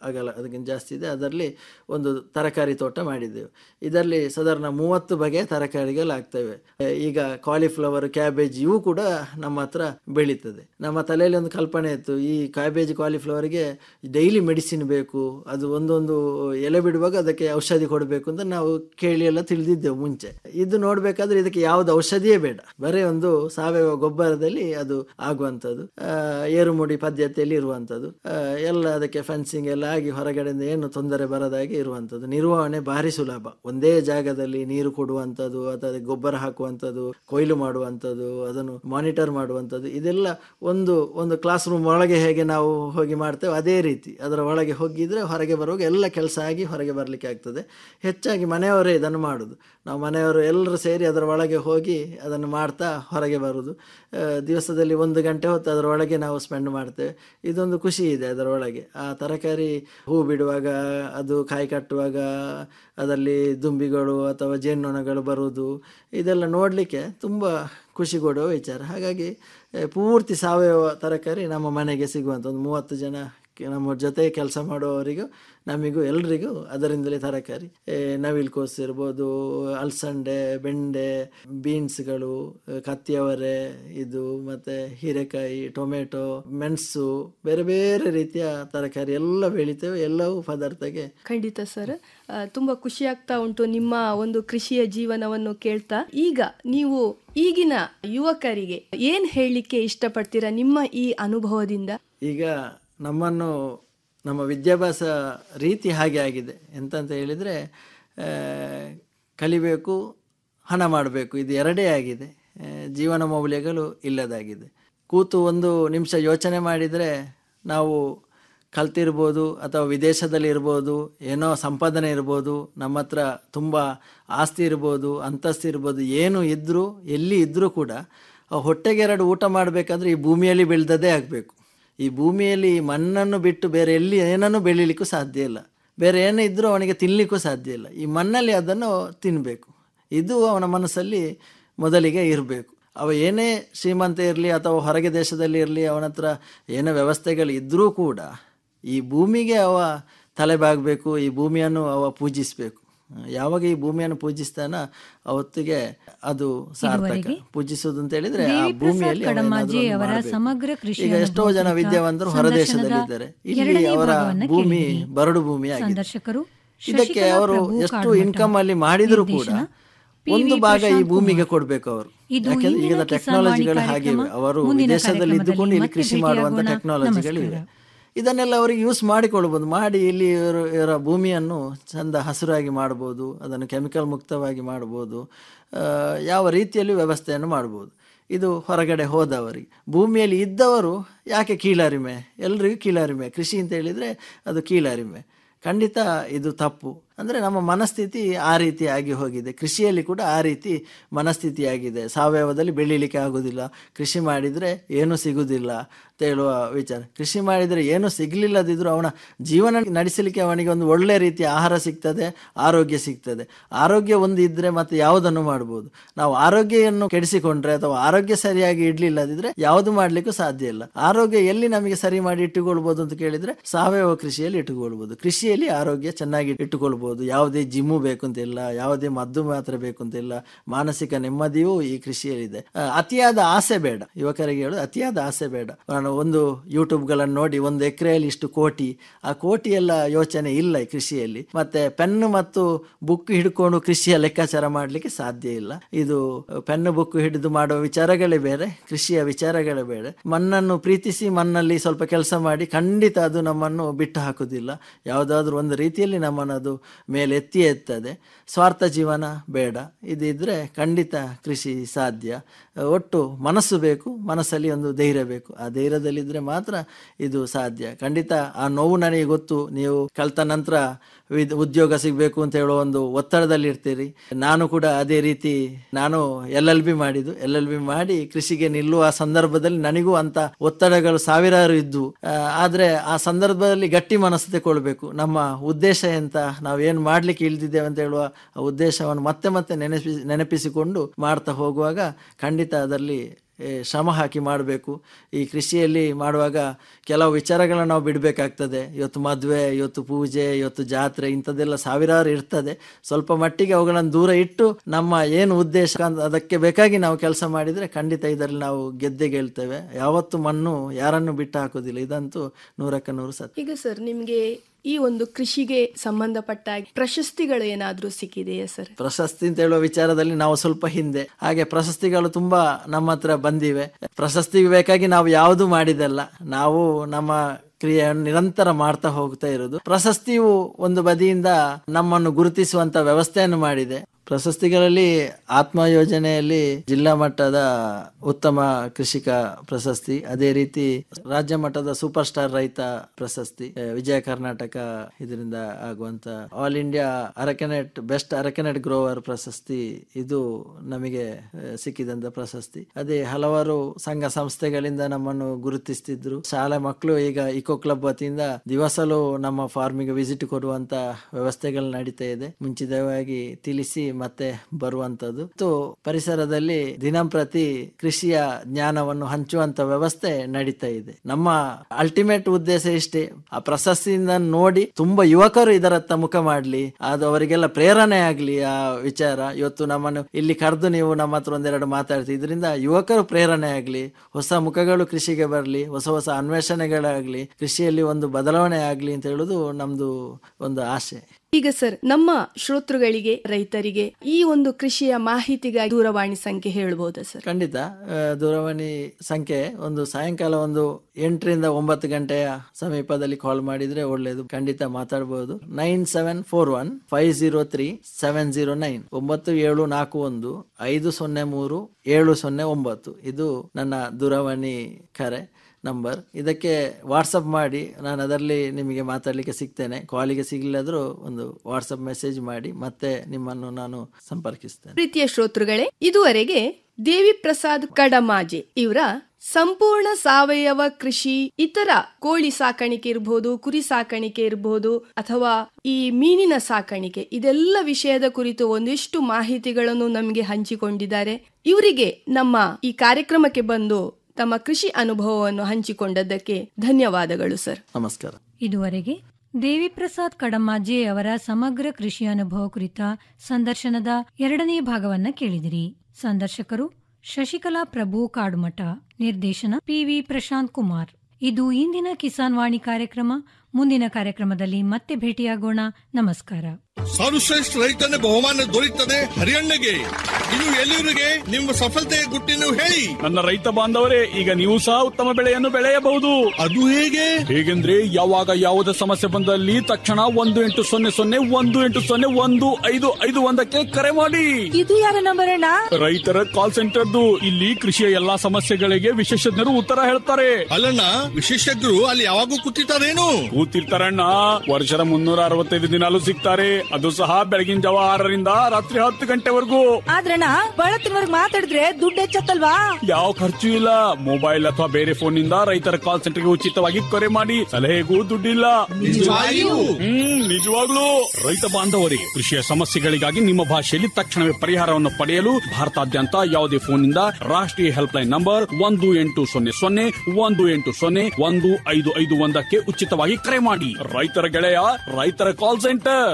S8: ಅಗಲ ಅದಕ್ಕಿಂತ ಜಾಸ್ತಿ ಇದೆ ಅದರಲ್ಲಿ ಒಂದು ತರಕಾರಿ ತೋಟ ಮಾಡಿದ್ದೆವು ಇದರಲ್ಲಿ ಸಾಧಾರಣ ಮೂವತ್ತು ಬಗೆಯ ತರಕಾರಿಗಳು ಆಗ್ತವೆ ಆ, ಈಗ ಕಾಲಿಫ್ಲವರ್ ಕ್ಯಾಬೇಜ್ ಇವು ಕೂಡ ನಮ್ಮ ಹತ್ರ ಬೆಳೀತದೆ ನಮ್ಮ ತಲೆಯಲ್ಲಿ ಒಂದು ಕಲ್ಪನೆ ಇತ್ತು ಈ ಕ್ಯಾಬೇಜ್ ಕಾಲಿಫ್ಲವರ್ಗೆ ಡೈಲಿ ಮೆಡಿಸಿನ್ ಬೇಕು ಅದು ಒಂದೊಂದು ಎಲೆ ಬಿಡುವಾಗ ಅದಕ್ಕೆ ಔಷಧಿ ಕೊಡಬೇಕು ಅಂತ ನಾವು ಕೇಳಿ ಎಲ್ಲ ತಿಳಿದಿದ್ದೆವು ಮುಂಚೆ ಇದು ನೋಡ್ಬೇಕಾದ್ರೆ ಇದಕ್ಕೆ ಯಾವ್ದು ಔಷಧಿಯೇ ಬೇಡ ಬರೀ ಒಂದು ಸಾವಯವ ಗೊಬ್ಬರದಲ್ಲಿ ಅದು ಆಗುವಂಥದ್ದು ಆ, ಏರುಮುಡಿ ಪದ್ಧತಿಯಲ್ಲಿ ಇರುವಂಥದ್ದು ಆ, ಎಲ್ಲ ಅದಕ್ಕೆ ಫೆನ್ಸಿಂಗ್ ಎಲ್ಲ ಆಗಿ ಹೊರಗಡೆಯಿಂದ ಏನು ತೊಂದರೆ ಬರದಾಗಿ ಇರುವಂಥದ್ದು ನಿರ್ವಹಣೆ ಭಾರಿ ಸುಲಭ ಒಂದೇ ಜಾಗದಲ್ಲಿ ನೀರು ಕೊಡುವಂಥದ್ದು ಅಥವಾ ಅದಕ್ಕೆ ಗೊಬ್ಬರ ಹಾಕುವಂಥದ್ದು ಕೊಯ್ಲು ಮಾಡುವಂಥದ್ದು ಅದನ್ನು ಮಾನಿಟರ್ ಮಾಡುವಂಥದ್ದು ಇದೆಲ್ಲ ಒಂದು ಒಂದು ಕ್ಲಾಸ್ ರೂಮ್ ಒಳಗೆ ಹೇಗೆ ನಾವು ಹೋಗಿ ಮಾಡ್ತೇವೆ ಅದೇ ರೀತಿ ಅದರ ಒಳಗೆ ಹೋಗಿದ್ರೆ ಹೊರಗೆ ಬರುವಾಗ ಎಲ್ಲ ಕೆಲಸ ಆಗಿ ಹೊರಗೆ ಬರಲಿಕ್ಕೆ ಆಗ್ತದೆ ಹೆಚ್ಚಾಗಿ ಮನೆಯವರೇ ಇದನ್ನು ಮಾಡೋದು ನಾವು ಮನೆಯವರು ಎಲ್ಲರೂ ಸೇರಿ ಅದರ ಒಳಗೆ ಹೋಗಿ ಅದನ್ನು ಮಾಡ್ತಾ ಹೊರಗೆ ಬರುವುದು ಆ, ದಿವಸದಲ್ಲಿ ಒಂದು ಗಂಟೆ ಹೊತ್ತು ಅದರ ಒಳಗೆ ನಾವು ಸ್ಪೆಂಡ್ ಮಾಡ್ತೇವೆ ಇದೊಂದು ಖುಷಿ ಇದೆ ಅದರ ಒಳಗೆ ಆ ತರಕಾರಿ ಹೂ ಬಿಡುವಾಗ ಅದು ಕಾಯಿ ಕಟ್ಟುವಾಗ ಅದರಲ್ಲಿ ದುಂಬಿಗಳು ಅಥವಾ ಜೇನ್ನೊಣಗಳು ಬರುವುದು ಇದೆಲ್ಲ ನೋಡಲಿಕ್ಕೆ ತುಂಬ ಖುಷಿ ಕೊಡುವ ವಿಚಾರ ಹಾಗಾಗಿ ಆ, ಪೂರ್ತಿ ಸಾವಯವ ತರಕಾರಿ ನಮ್ಮ ಮನೆಗೆ ಸಿಗುವಂಥ ಒಂದು ಮೂವತ್ತು ಜನ ಕೆ- ನಮ್ಮ ಜೊತೆ ಕೆಲಸ ಮಾಡುವವರಿಗೂ ನಮಿಗೂ ಎಲ್ರಿಗೂ ಅದರಿಂದಲೇ ತರಕಾರಿ ಏ, ನವಿಲ್ಕೋಸು ಇರ್ಬೋದು ಅಲಸಂಡೆ ಬೆಂಡೆ ಬೀನ್ಸ್ಗಳು ಕತ್ತಿಯವರೆ ಇದು ಮತ್ತೆ ಹೀರೆಕಾಯಿ ಟೊಮೆಟೊ ಮೆಣಸು ಬೇರೆ ಬೇರೆ ರೀತಿಯ ತರಕಾರಿ ಎಲ್ಲ ಬೆಳಿತೇವೆ ಎಲ್ಲವೂ ಪದಾರ್ಥಕ್ಕೆ
S7: ಖಂಡಿತ ಸರ್ ಆ, ತುಂಬಾ ಖುಷಿ ಆಗ್ತಾ ಉಂಟು ನಿಮ್ಮ ಒಂದು ಕೃಷಿಯ ಜೀವನವನ್ನು ಕೇಳ್ತಾ ಈಗ ನೀವು ಈಗಿನ ಯುವಕರಿಗೆ ಏನ್ ಹೇಳಲಿಕ್ಕೆ ಇಷ್ಟಪಡ್ತೀರಾ ನಿಮ್ಮ ಈ ಅನುಭವದಿಂದ
S8: ಈಗ ನಮ್ಮನ್ನು ನಮ್ಮ ವಿದ್ಯಾಭ್ಯಾಸ ರೀತಿ ಹಾಗೆ ಆಗಿದೆ ಎಂತಂತ ಹೇಳಿದರೆ ಕಲಿಬೇಕು ಹಣ ಮಾಡಬೇಕು ಇದು ಎರಡೇ ಆಗಿದೆ ಆ, ಜೀವನ ಮೌಲ್ಯಗಳು ಇಲ್ಲದಾಗಿದೆ ಕೂತು ಒಂದು ನಿಮಿಷ ಯೋಚನೆ ಮಾಡಿದರೆ ನಾವು ಕಲ್ತಿರ್ಬೋದು ಅಥವಾ ವಿದೇಶದಲ್ಲಿ ಇರ್ಬೋದು ಏನೋ ಸಂಪಾದನೆ ಇರ್ಬೋದು ನಮ್ಮ ಹತ್ರ ತುಂಬ ಆಸ್ತಿ ಇರ್ಬೋದು ಅಂತಸ್ತು ಇರ್ಬೋದು ಏನು ಇದ್ದರೂ ಎಲ್ಲಿ ಇದ್ದರೂ ಕೂಡ ಆ ಹೊಟ್ಟೆಗೆ ಎರಡು ಊಟ ಮಾಡಬೇಕಾದ್ರೆ ಈ ಭೂಮಿಯಲ್ಲಿ ಬೆಳೆದದೇ ಆಗಬೇಕು ಈ ಭೂಮಿಯಲ್ಲಿ ಈ ಮಣ್ಣನ್ನು ಬಿಟ್ಟು ಬೇರೆ ಎಲ್ಲಿ ಏನನ್ನು ಬೆಳೀಲಿಕ್ಕೂ ಸಾಧ್ಯ ಇಲ್ಲ ಬೇರೆ ಏನೇ ಇದ್ದರೂ ಅವನಿಗೆ ತಿನ್ನಲಿಕ್ಕೂ ಸಾಧ್ಯ ಇಲ್ಲ ಈ ಮಣ್ಣಲ್ಲಿ ಅದನ್ನು ತಿನ್ನಬೇಕು ಇದು ಅವನ ಮನಸ್ಸಲ್ಲಿ ಮೊದಲಿಗೆ ಇರಬೇಕು ಅವ ಏನೇ ಶ್ರೀಮಂತ ಇರಲಿ ಅಥವಾ ಹೊರಗೆ ದೇಶದಲ್ಲಿ ಇರಲಿ ಅವನ ಹತ್ರ ಏನೋ ವ್ಯವಸ್ಥೆಗಳು ಇದ್ದರೂ ಕೂಡ ಈ ಭೂಮಿಗೆ ಅವ ತಲೆಬಾಗಬೇಕು ಈ ಭೂಮಿಯನ್ನು ಅವ ಪೂಜಿಸಬೇಕು ಯಾವಾಗ ಈ ಭೂಮಿಯನ್ನು ಪೂಜಿಸ್ತಾನ ಅವತ್ತಿಗೆ ಅದು ಸಾರ್ಥಕ ಪೂಜಿಸುವುದು ಅಂತ ಹೇಳಿದ್ರೆ ಆ
S2: ದೇವಿ
S8: ಭೂಮಿಯಲ್ಲಿ
S2: ಪ್ರಸಾದ್
S8: ಅವ ಏನಾದ್ರೂ
S2: ಕಡಮಾಜೆ
S8: ಒಂದು
S2: ಅವರ
S8: ಮಾಡ್ಬೇಕು.
S2: ಸಮಗ್ರ ಕೃಷಿ
S8: ಈಗ ಎಷ್ಟೋ
S2: ಅನುಭವ
S8: ಜನ
S2: ಕುರಿತ
S8: ವಿದ್ಯಾವಂತರು ಹೊರದೇಶದಲ್ಲಿದ್ದಾರೆ
S2: ಸಂದರ್ಶನದ
S8: ಇಲ್ಲಿ
S2: ಎರಡನೇ
S8: ಅವರ
S2: ಭಾಗವನ್ನ
S8: ಭೂಮಿ
S2: ಕೇಳಿದಿರಿ.
S8: ಬರಡು ಭೂಮಿ ಆಗಿದೆ
S2: ಸಂದರ್ಶಕರು
S8: ಇದಕ್ಕೆ
S2: ಶಶಿಕಲಾ
S8: ಅವರು
S2: ಪ್ರಭು
S8: ಎಷ್ಟು
S2: ಕಾಡ್ಮಠ.
S8: ಇನ್ಕಮ್ ಅಲ್ಲಿ ಮಾಡಿದ್ರು ಕೂಡ
S2: ನಿರ್ದೇಶನ ಪಿ.
S8: ಒಂದು
S2: ವಿ.
S8: ಭಾಗ ಈ
S2: ಪ್ರಶಾಂತ್
S8: ಭೂಮಿಗೆ
S2: ಕುಮಾರ್.
S8: ಕೊಡ್ಬೇಕು ಅವರು
S2: ಇದು
S8: ಯಾಕಂದ್ರೆ
S2: ಇಂದಿನ
S8: ಈಗಿನ
S2: ಕಿಸಾನ್
S8: ಟೆಕ್ನಾಲಜಿಗಳು
S2: ವಾಣಿ
S8: ಹಾಗಿವೆ
S2: ಕಾರ್ಯಕ್ರಮ.
S8: ಅವರು
S2: ಮುಂದಿನ
S8: ವಿದೇಶದಲ್ಲಿ ಇದ್ದುಕೊಂಡು ಇಲ್ಲಿ
S2: ಕಾರ್ಯಕ್ರಮದಲ್ಲಿ
S8: ಕೃಷಿ
S2: ಮತ್ತೆ
S8: ಮಾಡುವಂತ
S2: ಭೇಟಿಯಾಗೋಣ.
S8: ಟೆಕ್ನಾಲಜಿಗಳಿವೆ
S2: ನಮಸ್ಕಾರ.
S8: ಇದನ್ನೆಲ್ಲ ಅವರಿಗೆ ಯೂಸ್ ಮಾಡಿಕೊಳ್ಬೋದು ಮಾಡಿ ಇಲ್ಲಿ ಇವರು ಇವರ ಭೂಮಿಯನ್ನು ಚಂದ ಹಸುರಾಗಿ ಮಾಡ್ಬೋದು ಅದನ್ನು ಕೆಮಿಕಲ್ ಮುಕ್ತವಾಗಿ ಮಾಡ್ಬೋದು ಆ, ಯಾವ ರೀತಿಯಲ್ಲಿ ವ್ಯವಸ್ಥೆಯನ್ನು ಮಾಡ್ಬೋದು ಇದು ಹೊರಗಡೆ ಹೋದವರಿಗೆ ಭೂಮಿಯಲ್ಲಿ ಇದ್ದವರು ಯಾಕೆ ಕೀಳರಿಮೆ ಎಲ್ರಿಗೂ ಕೀಳರಿಮೆ ಕೃಷಿ ಅಂತ ಹೇಳಿದರೆ ಅದು ಕೀಳರಿಮೆ ಖಂಡಿತ ಇದು ತಪ್ಪು ಅಂದರೆ ನಮ್ಮ ಮನಸ್ಥಿತಿ ಆ ರೀತಿ ಆಗಿ ಹೋಗಿದೆ ಕೃಷಿಯಲ್ಲಿ ಕೂಡ ಆ ರೀತಿ ಮನಸ್ಥಿತಿ ಆಗಿದೆ ಸಾವಯವದಲ್ಲಿ ಬೆಳೀಲಿಕ್ಕೆ ಆಗೋದಿಲ್ಲ ಕೃಷಿ ಮಾಡಿದರೆ ಏನೂ ಸಿಗುವುದಿಲ್ಲ ಅಂತ ಹೇಳುವ ವಿಚಾರ ಕೃಷಿ ಮಾಡಿದರೆ ಏನೂ ಸಿಗಲಿಲ್ಲದಿದ್ದರೂ ಅವನ ಜೀವನ ನಡೆಸಲಿಕ್ಕೆ ಅವನಿಗೆ ಒಂದು ಒಳ್ಳೆ ರೀತಿಯ ಆಹಾರ ಸಿಗ್ತದೆ ಆರೋಗ್ಯ ಸಿಗ್ತದೆ ಆರೋಗ್ಯ ಒಂದು ಇದ್ದರೆ ಮತ್ತೆ ಯಾವುದನ್ನು ಮಾಡ್ಬೋದು ನಾವು ಆರೋಗ್ಯವನ್ನು ಕೆಡಿಸಿಕೊಂಡ್ರೆ ಅಥವಾ ಆರೋಗ್ಯ ಸರಿಯಾಗಿ ಇಡ್ಲಿಲ್ಲದಿದ್ರೆ ಯಾವುದು ಮಾಡ್ಲಿಕ್ಕೂ ಸಾಧ್ಯ ಇಲ್ಲ ಆರೋಗ್ಯ ಎಲ್ಲಿ ನಮಗೆ ಸರಿ ಮಾಡಿ ಇಟ್ಟುಕೊಳ್ಬೋದು ಅಂತ ಕೇಳಿದ್ರೆ ಸಾವಯವ ಕೃಷಿಯಲ್ಲಿ ಇಟ್ಟುಕೊಳ್ಬೋದು ಕೃಷಿಯಲ್ಲಿ ಆರೋಗ್ಯ ಚೆನ್ನಾಗಿ ಇಟ್ಟುಕೊಳ್ಬೋದು ಯಾವುದೇ ಜಿಮ್ಮು ಬೇಕು ಅಂತಿಲ್ಲ ಯಾವುದೇ ಮದ್ದು ಮಾತ್ರ ಬೇಕು ಅಂತಿಲ್ಲ ಮಾನಸಿಕ ನೆಮ್ಮದಿಯೂ ಈ ಕೃಷಿಯಲ್ಲಿದೆ ಆ, ಅತಿಯಾದ ಆಸೆ ಬೇಡ ಯುವಕರಿಗೆ ಹೇಳೋದು ಅತಿಯಾದ ಆಸೆ ಬೇಡ ನಾನು ಒಂದು ಯೂಟ್ಯೂಬ್ಗಳನ್ನು ನೋಡಿ ಒಂದು ಎಕರೆಯಲ್ಲಿ ಇಷ್ಟು ಕೋಟಿ ಆ ಕೋಟಿ ಎಲ್ಲ ಯೋಚನೆ ಇಲ್ಲ ಈ ಕೃಷಿಯಲ್ಲಿ ಮತ್ತೆ ಪೆನ್ನು ಮತ್ತು ಬುಕ್ ಹಿಡ್ಕೊಂಡು ಕೃಷಿಯ ಲೆಕ್ಕಾಚಾರ ಮಾಡಲಿಕ್ಕೆ ಸಾಧ್ಯ ಇಲ್ಲ ಇದು ಪೆನ್ನು ಬುಕ್ ಹಿಡಿದು ಮಾಡುವ ವಿಚಾರಗಳೇ ಬೇರೆ ಕೃಷಿಯ ವಿಚಾರಗಳೇ ಬೇರೆ ಮಣ್ಣನ್ನು ಪ್ರೀತಿಸಿ ಮಣ್ಣಲ್ಲಿ ಸ್ವಲ್ಪ ಕೆಲಸ ಮಾಡಿ ಖಂಡಿತ ಅದು ನಮ್ಮನ್ನು ಬಿಟ್ಟು ಹಾಕುವುದಿಲ್ಲ ಯಾವುದಾದ್ರೂ ಒಂದು ರೀತಿಯಲ್ಲಿ ನಮ್ಮನ್ನು ಅದು ಮೇಲೆ ಎತ್ತಿ ಎತ್ತದೆ ಸ್ವಾರ್ಥ ಜೀವನ ಬೇಡ ಇದಿದ್ರೆ ಖಂಡಿತ ಕೃಷಿ ಸಾಧ್ಯ ಒಟ್ಟು ಮನಸ್ಸು ಬೇಕು ಮನಸ್ಸಲ್ಲಿ ಒಂದು ಧೈರ್ಯ ಬೇಕು ಆ ಧೈರ್ಯದಲ್ಲಿದ್ದರೆ ಮಾತ್ರ ಇದು ಸಾಧ್ಯ ಖಂಡಿತ ಆ ನೋವು ನನಗೆ ಗೊತ್ತು ನೀವು ಕಲ್ತ ನಂತರ ವಿದ್- ಉದ್ಯೋಗ ಸಿಗಬೇಕು ಅಂತ ಹೇಳೋ ಒಂದು ಒತ್ತಡದಲ್ಲಿ ಇರ್ತೀರಿ ನಾನು ಕೂಡ ಅದೇ ರೀತಿ ನಾನು ಎಲ್ ಎಲ್ ಬಿ ಮಾಡಿದ್ದು ಎಲ್ ಎಲ್ ಬಿ ಮಾಡಿ ಕೃಷಿಗೆ ನಿಲ್ಲುವ ಸಂದರ್ಭದಲ್ಲಿ ನನಗೂ ಅಂತ ಒತ್ತಡಗಳು ಸಾವಿರಾರು ಇದ್ದು ಆ, ಆದ್ರೆ ಆ ಸಂದರ್ಭದಲ್ಲಿ ಗಟ್ಟಿ ಮನಸ್ಸು ತಗೊಳ್ಬೇಕು ನಮ್ಮ ಉದ್ದೇಶ ಎಂತ ನಾವೇನು ಮಾಡ್ಲಿಕ್ಕೆ ಇಳ್ದಿದ್ದೇವೆ ಅಂತ ಹೇಳುವ ಆ ಉದ್ದೇಶವನ್ನು ಮತ್ತೆ ಮತ್ತೆ ನೆನಪಿ ನೆನಪಿಸಿಕೊಂಡು ಮಾಡ್ತಾ ಹೋಗುವಾಗ ಖಂಡಿತ ಅದರಲ್ಲಿ ಏ, ಶ್ರಮ ಹಾಕಿ ಮಾಡಬೇಕು ಈ ಕೃಷಿಯಲ್ಲಿ ಮಾಡುವಾಗ ಕೆಲವು ವಿಚಾರಗಳನ್ನ ನಾವು ಬಿಡಬೇಕಾಗ್ತದೆ ಇವತ್ತು ಮದುವೆ ಇವತ್ತು ಪೂಜೆ ಇವತ್ತು ಜಾತ್ರೆ ಇಂಥದ್ದೆಲ್ಲ ಸಾವಿರಾರು ಇರ್ತದೆ ಸ್ವಲ್ಪ ಮಟ್ಟಿಗೆ ಅವುಗಳನ್ನು ದೂರ ಇಟ್ಟು ನಮ್ಮ ಏನು ಉದ್ದೇಶ ಅಂತ ಅದಕ್ಕೆ ಬೇಕಾಗಿ ನಾವು ಕೆಲಸ ಮಾಡಿದರೆ ಖಂಡಿತ ಇದರಲ್ಲಿ ನಾವು ಗೆದ್ದೆ ಗೆಲ್ತೇವೆ ಯಾವತ್ತು ಮಣ್ಣು ಯಾರನ್ನು ಬಿಟ್ಟು ಹಾಕೋದಿಲ್ಲ ಇದಂತೂ ನೂರಕ್ಕೆ ನೂರು ಸತ್ಯ
S7: ಈಗ ಸರ್ ನಿಮ್ಗೆ ಈ ಒಂದು ಕೃಷಿಗೆ ಸಂಬಂಧಪಟ್ಟ ಪ್ರಶಸ್ತಿಗಳು ಏನಾದ್ರೂ ಸಿಕ್ಕಿದೆಯಾ ಸರ್
S8: ಪ್ರಶಸ್ತಿ ಅಂತ ಹೇಳುವ ವಿಚಾರದಲ್ಲಿ ನಾವು ಸ್ವಲ್ಪ ಹಿಂದೆ ಹಾಗೆ ಪ್ರಶಸ್ತಿಗಳು ತುಂಬಾ ನಮ್ಮ ಹತ್ರ ಬಂದಿವೆ ಪ್ರಶಸ್ತಿ ಬೇಕಾಗಿ ನಾವು ಯಾವುದು ಮಾಡಿದಲ್ಲ ನಾವು ನಮ್ಮ ಕ್ರಿಯೆಯನ್ನು ನಿರಂತರ ಮಾಡ್ತಾ ಹೋಗ್ತಾ ಇರೋದು ಪ್ರಶಸ್ತಿಯು ಒಂದು ಬದಿಯಿಂದ ನಮ್ಮನ್ನು ಗುರುತಿಸುವಂತ ವ್ಯವಸ್ಥೆಯನ್ನು ಮಾಡಿದೆ ಪ್ರಶಸ್ತಿಗಳಲ್ಲಿ ಆತ್ಮ ಯೋಜನೆಯಲ್ಲಿ ಜಿಲ್ಲಾ ಮಟ್ಟದ ಉತ್ತಮ ಕೃಷಿಕ ಪ್ರಶಸ್ತಿ ಅದೇ ರೀತಿ ರಾಜ್ಯ ಮಟ್ಟದ ಸೂಪರ್ ಸ್ಟಾರ್ ರೈತ ಪ್ರಶಸ್ತಿ ಆ, ವಿಜಯ ಕರ್ನಾಟಕ ಇದರಿಂದ ಆಗುವಂತ all India arecanut best arecanut grower ಪ್ರಶಸ್ತಿ ಇದು ನಮಗೆ ಆ, ಸಿಕ್ಕಿದಂತ ಪ್ರಶಸ್ತಿ ಅದೇ ಹಲವಾರು ಸಂಘ ಸಂಸ್ಥೆಗಳಿಂದ ನಮ್ಮನ್ನು ಗುರುತಿಸ್ತಿದ್ರು ಶಾಲೆ ಮಕ್ಕಳು ಈಗ ಇಕೋ ಕ್ಲಬ್ ವತಿಯಿಂದ ದಿವಸಲೂ ನಮ್ಮ ಫಾರ್ಮಿಗೆ ವಿಸಿಟ್ ಕೊಡುವಂತ ವ್ಯವಸ್ಥೆಗಳು ನಡೀತಾ ಇದೆ ಮುಂಚಿತವಾಗಿ ತಿಳಿಸಿ ಮತ್ತೆ ಬರುವಂತದ್ದು ಮತ್ತು ಪರಿಸರದಲ್ಲಿ ದಿನಂಪ್ರತಿ ಕೃಷಿಯ ಜ್ಞಾನವನ್ನು ಹಂಚುವಂತ ವ್ಯವಸ್ಥೆ ನಡೀತಾ ಇದೆ ನಮ್ಮ ಅಲ್ಟಿಮೇಟ್ ಉದ್ದೇಶ ಇಷ್ಟೇ ಆ ಪ್ರಶಸ್ತಿಯಿಂದ ನೋಡಿ ತುಂಬಾ ಯುವಕರು ಇದರತ್ತ ಮುಖ ಮಾಡ್ಲಿ ಅದು ಅವರಿಗೆಲ್ಲ ಪ್ರೇರಣೆ ಆಗ್ಲಿ ಆ ವಿಚಾರ ಇವತ್ತು ನಮ್ಮನ್ನು ಇಲ್ಲಿ ಕರೆದು ನೀವು ನಮ್ಮ ಹತ್ರ ಒಂದೆರಡು ಮಾತಾಡ್ತೀವಿ ಇದರಿಂದ ಯುವಕರು ಪ್ರೇರಣೆ ಆಗ್ಲಿ ಹೊಸ ಮುಖಗಳು ಕೃಷಿಗೆ ಬರಲಿ ಹೊಸ ಹೊಸ ಅನ್ವೇಷಣೆಗಳಾಗ್ಲಿ ಕೃಷಿಯಲ್ಲಿ ಒಂದು ಬದಲಾವಣೆ ಆಗ್ಲಿ ಅಂತ ಹೇಳುದು ನಮ್ದು ಒಂದು ಆಸೆ
S7: ಈಗ ಸರ್ ನಮ್ಮ ಶ್ರೋತೃಗಳಿಗೆ ರೈತರಿಗೆ ಈ ಒಂದು ಕೃಷಿಯ ಮಾಹಿತಿಗಾಗಿ ದೂರವಾಣಿ ಸಂಖ್ಯೆ ಹೇಳ್ಬೋದಾ ಸರ್
S8: ಖಂಡಿತ ಆ, ದೂರವಾಣಿ ಸಂಖ್ಯೆ ಒಂದು ಸಾಯಂಕಾಲ ಒಂದು ಎಂಟರಿಂದ ಒಂಬತ್ತು ಗಂಟೆಯ ಸಮೀಪದಲ್ಲಿ ಕಾಲ್ ಮಾಡಿದ್ರೆ ಒಳ್ಳೇದು ಖಂಡಿತ ಮಾತಾಡಬಹುದು nine seven four one five zero three seven zero nine ಒಂಬತ್ತು ಏಳು ನಾಲ್ಕು ಒಂದು ಐದು ಸೊನ್ನೆ ಮೂರು ಏಳು ಸೊನ್ನೆ ಒಂಬತ್ತು ಇದು ನನ್ನ ದೂರವಾಣಿ ಕರೆ ನಂಬರ್ ಇದಕ್ಕೆ ವಾಟ್ಸಪ್ ಮಾಡಿ ನಾನು ಅದರಲ್ಲಿ ನಿಮಗೆ ಮಾತಾಡಲಿಕ್ಕೆ ಸಿಗ್ತೇನೆ ಕಾಲಿಗೆ ಸಿಗಲಿಲ್ಲಾದ್ರೂ ಒಂದು ವಾಟ್ಸಪ್ ಮೆಸೇಜ್ ಮಾಡಿ ಮತ್ತೆ ನಿಮ್ಮನ್ನು ನಾನು ಸಂಪರ್ಕಿಸ್ತೇನೆ
S7: ಪ್ರೀತಿಯ ಶ್ರೋತೃಗಳೇ ಇದುವರೆಗೆ ದೇವಿ ಪ್ರಸಾದ್ ಕಡಮಾಜೆ ಇವರ ಸಂಪೂರ್ಣ ಸಾವಯವ ಕೃಷಿ ಇತರ ಕೋಳಿ ಸಾಕಾಣಿಕೆ ಇರಬಹುದು ಕುರಿ ಸಾಕಾಣಿಕೆ ಇರಬಹುದು ಅಥವಾ ಈ ಮೀನಿನ ಸಾಕಾಣಿಕೆ ಇದೆಲ್ಲ ವಿಷಯದ ಕುರಿತು ಒಂದಿಷ್ಟು ಮಾಹಿತಿಗಳನ್ನು ನಮಗೆ ಹಂಚಿಕೊಂಡಿದ್ದಾರೆ ಇವರಿಗೆ ನಮ್ಮ ಈ ಕಾರ್ಯಕ್ರಮಕ್ಕೆ ಬಂದು ತಮ್ಮ ಕೃಷಿ ಅನುಭವವನ್ನು ಹಂಚಿಕೊಂಡದ್ದಕ್ಕೆ ಧನ್ಯವಾದಗಳು ಸರ್
S8: ನಮಸ್ಕಾರ
S2: ಇದುವರೆಗೆ ದೇವಿಪ್ರಸಾದ್ ಕಡಮ್ಮಾಜೆ ಅವರ ಸಮಗ್ರ ಕೃಷಿ ಅನುಭವ ಕುರಿತ ಸಂದರ್ಶನದ ಎರಡನೇ ಭಾಗವನ್ನ ಕೇಳಿದಿರಿ ಸಂದರ್ಶಕರು ಶಶಿಕಲಾ ಪ್ರಭು ಕಾಡುಮಠ ನಿರ್ದೇಶನ ಪಿವಿ ಪ್ರಶಾಂತ್ ಕುಮಾರ್ ಇದು ಇಂದಿನ ಕಿಸಾನ್ ವಾಣಿ ಕಾರ್ಯಕ್ರಮ ಮುಂದಿನ ಕಾರ್ಯಕ್ರಮದಲ್ಲಿ ಮತ್ತೆ ಭೇಟಿಯಾಗೋಣ ನಮಸ್ಕಾರ
S4: ಸರ್ವಶ್ರೇಷ್ಠ ರೈತನ ಬಹುಮಾನ ದೊರೆಯುತ್ತದೆ ಹರಿಯಣ್ಣಗೆ ಇದು ಎಲ್ಲಿವರಿಗೆ ನಿಮ್ಮ ಸಫಲತೆಯ ಗುಟ್ಟಿನ ಹೇಳಿ
S5: ನನ್ನ ರೈತ ಬಾಂಧವರೇ ಈಗ ನೀವು ಸಹ ಉತ್ತಮ ಬೆಳೆಯನ್ನು ಬೆಳೆಯಬಹುದು
S4: ಅದು ಹೇಗೆ
S5: ಹೇಗೆಂದ್ರೆ ಯಾವಾಗ ಯಾವುದೇ ಸಮಸ್ಯೆ ಬಂದಲ್ಲಿ ತಕ್ಷಣ ಒಂದು ಎಂಟು ಸೊನ್ನೆ ಸೊನ್ನೆ ಒಂದು ಎಂಟು ಸೊನ್ನೆ ಒಂದು ಐದು ಐದು ಒಂದಕ್ಕೆ ಕರೆ ಮಾಡಿ
S6: ಇದು ಯಾರ ನಂಬರ್ ಅಣ್ಣ
S5: ರೈತರ ಕಾಲ್ ಸೆಂಟರ್ದು ಇಲ್ಲಿ ಕೃಷಿಯ ಎಲ್ಲಾ ಸಮಸ್ಯೆಗಳಿಗೆ ವಿಶೇಷಜ್ಞರು ಉತ್ತರ ಹೇಳ್ತಾರೆ
S4: ಅಲ್ಲಣ್ಣ ವಿಶೇಷಜ್ಞರು ಅಲ್ಲಿ ಯಾವಾಗೂ ಕೂತಿರ್ತಾರೇನು
S5: ಕೂತಿರ್ತಾರಣ್ಣ ವರ್ಷದ ಮುನ್ನೂರ ಅರವತ್ತೈದು ದಿನಾಲು ಸಿಗ್ತಾರೆ ಅದು ಸಹ ಬೆಳಗಿನ ಜಾವ ಆರರಿಂದ ರಾತ್ರಿ ಹತ್ತು ಗಂಟೆವರೆಗೂ
S6: ಆದ್ರಣ್ಣ ಬಳತ್ತಿನವರ್ಗ್ ಮಾತಾಡಿದ್ರೆ ದುಡ್ಡು ಹೆಚ್ಚತ್ತಲ್ವಾ
S5: ಯಾವ ಖರ್ಚು ಇಲ್ಲ ಮೊಬೈಲ್ ಅಥವಾ ಬೇರೆ ಫೋನ್ ನಿಂದ ರೈತರ ಕಾಲ್ ಸೆಂಟರ್ಗೆ ಉಚಿತವಾಗಿ ಕರೆ ಮಾಡಿ ಸಲಹೆಗೂ ದುಡ್ಡಿಲ್ಲ
S4: ನಿಜವಾಗಿಯೂ?
S5: ಹ್ಮ್ ನಿಜವಾಗ್ಲೂ ರೈತ ಬಾಂಧವರಿಗೆ ಕೃಷಿಯ ಸಮಸ್ಯೆಗಳಿಗಾಗಿ ನಿಮ್ಮ ಭಾಷೆಯಲ್ಲಿ ತಕ್ಷಣವೇ ಪರಿಹಾರವನ್ನು ಪಡೆಯಲು ಭಾರತಾದ್ಯಂತ ಯಾವುದೇ ಫೋನ್ನಿಂದ ರಾಷ್ಟ್ರೀಯ ಹೆಲ್ಪ್ ಲೈನ್ ನಂಬರ್ ಒಂದು ಎಂಟು ಸೊನ್ನೆ ಸೊನ್ನೆ ಒಂದು ಎಂಟು ಸೊನ್ನೆ ಒಂದು ಐದು ಐದು ಒಂದಕ್ಕೆ ಉಚಿತವಾಗಿ ಕರೆ ಮಾಡಿ ರೈತರ ಗೆಳೆಯ ರೈತರ ಕಾಲ್ ಸೆಂಟರ್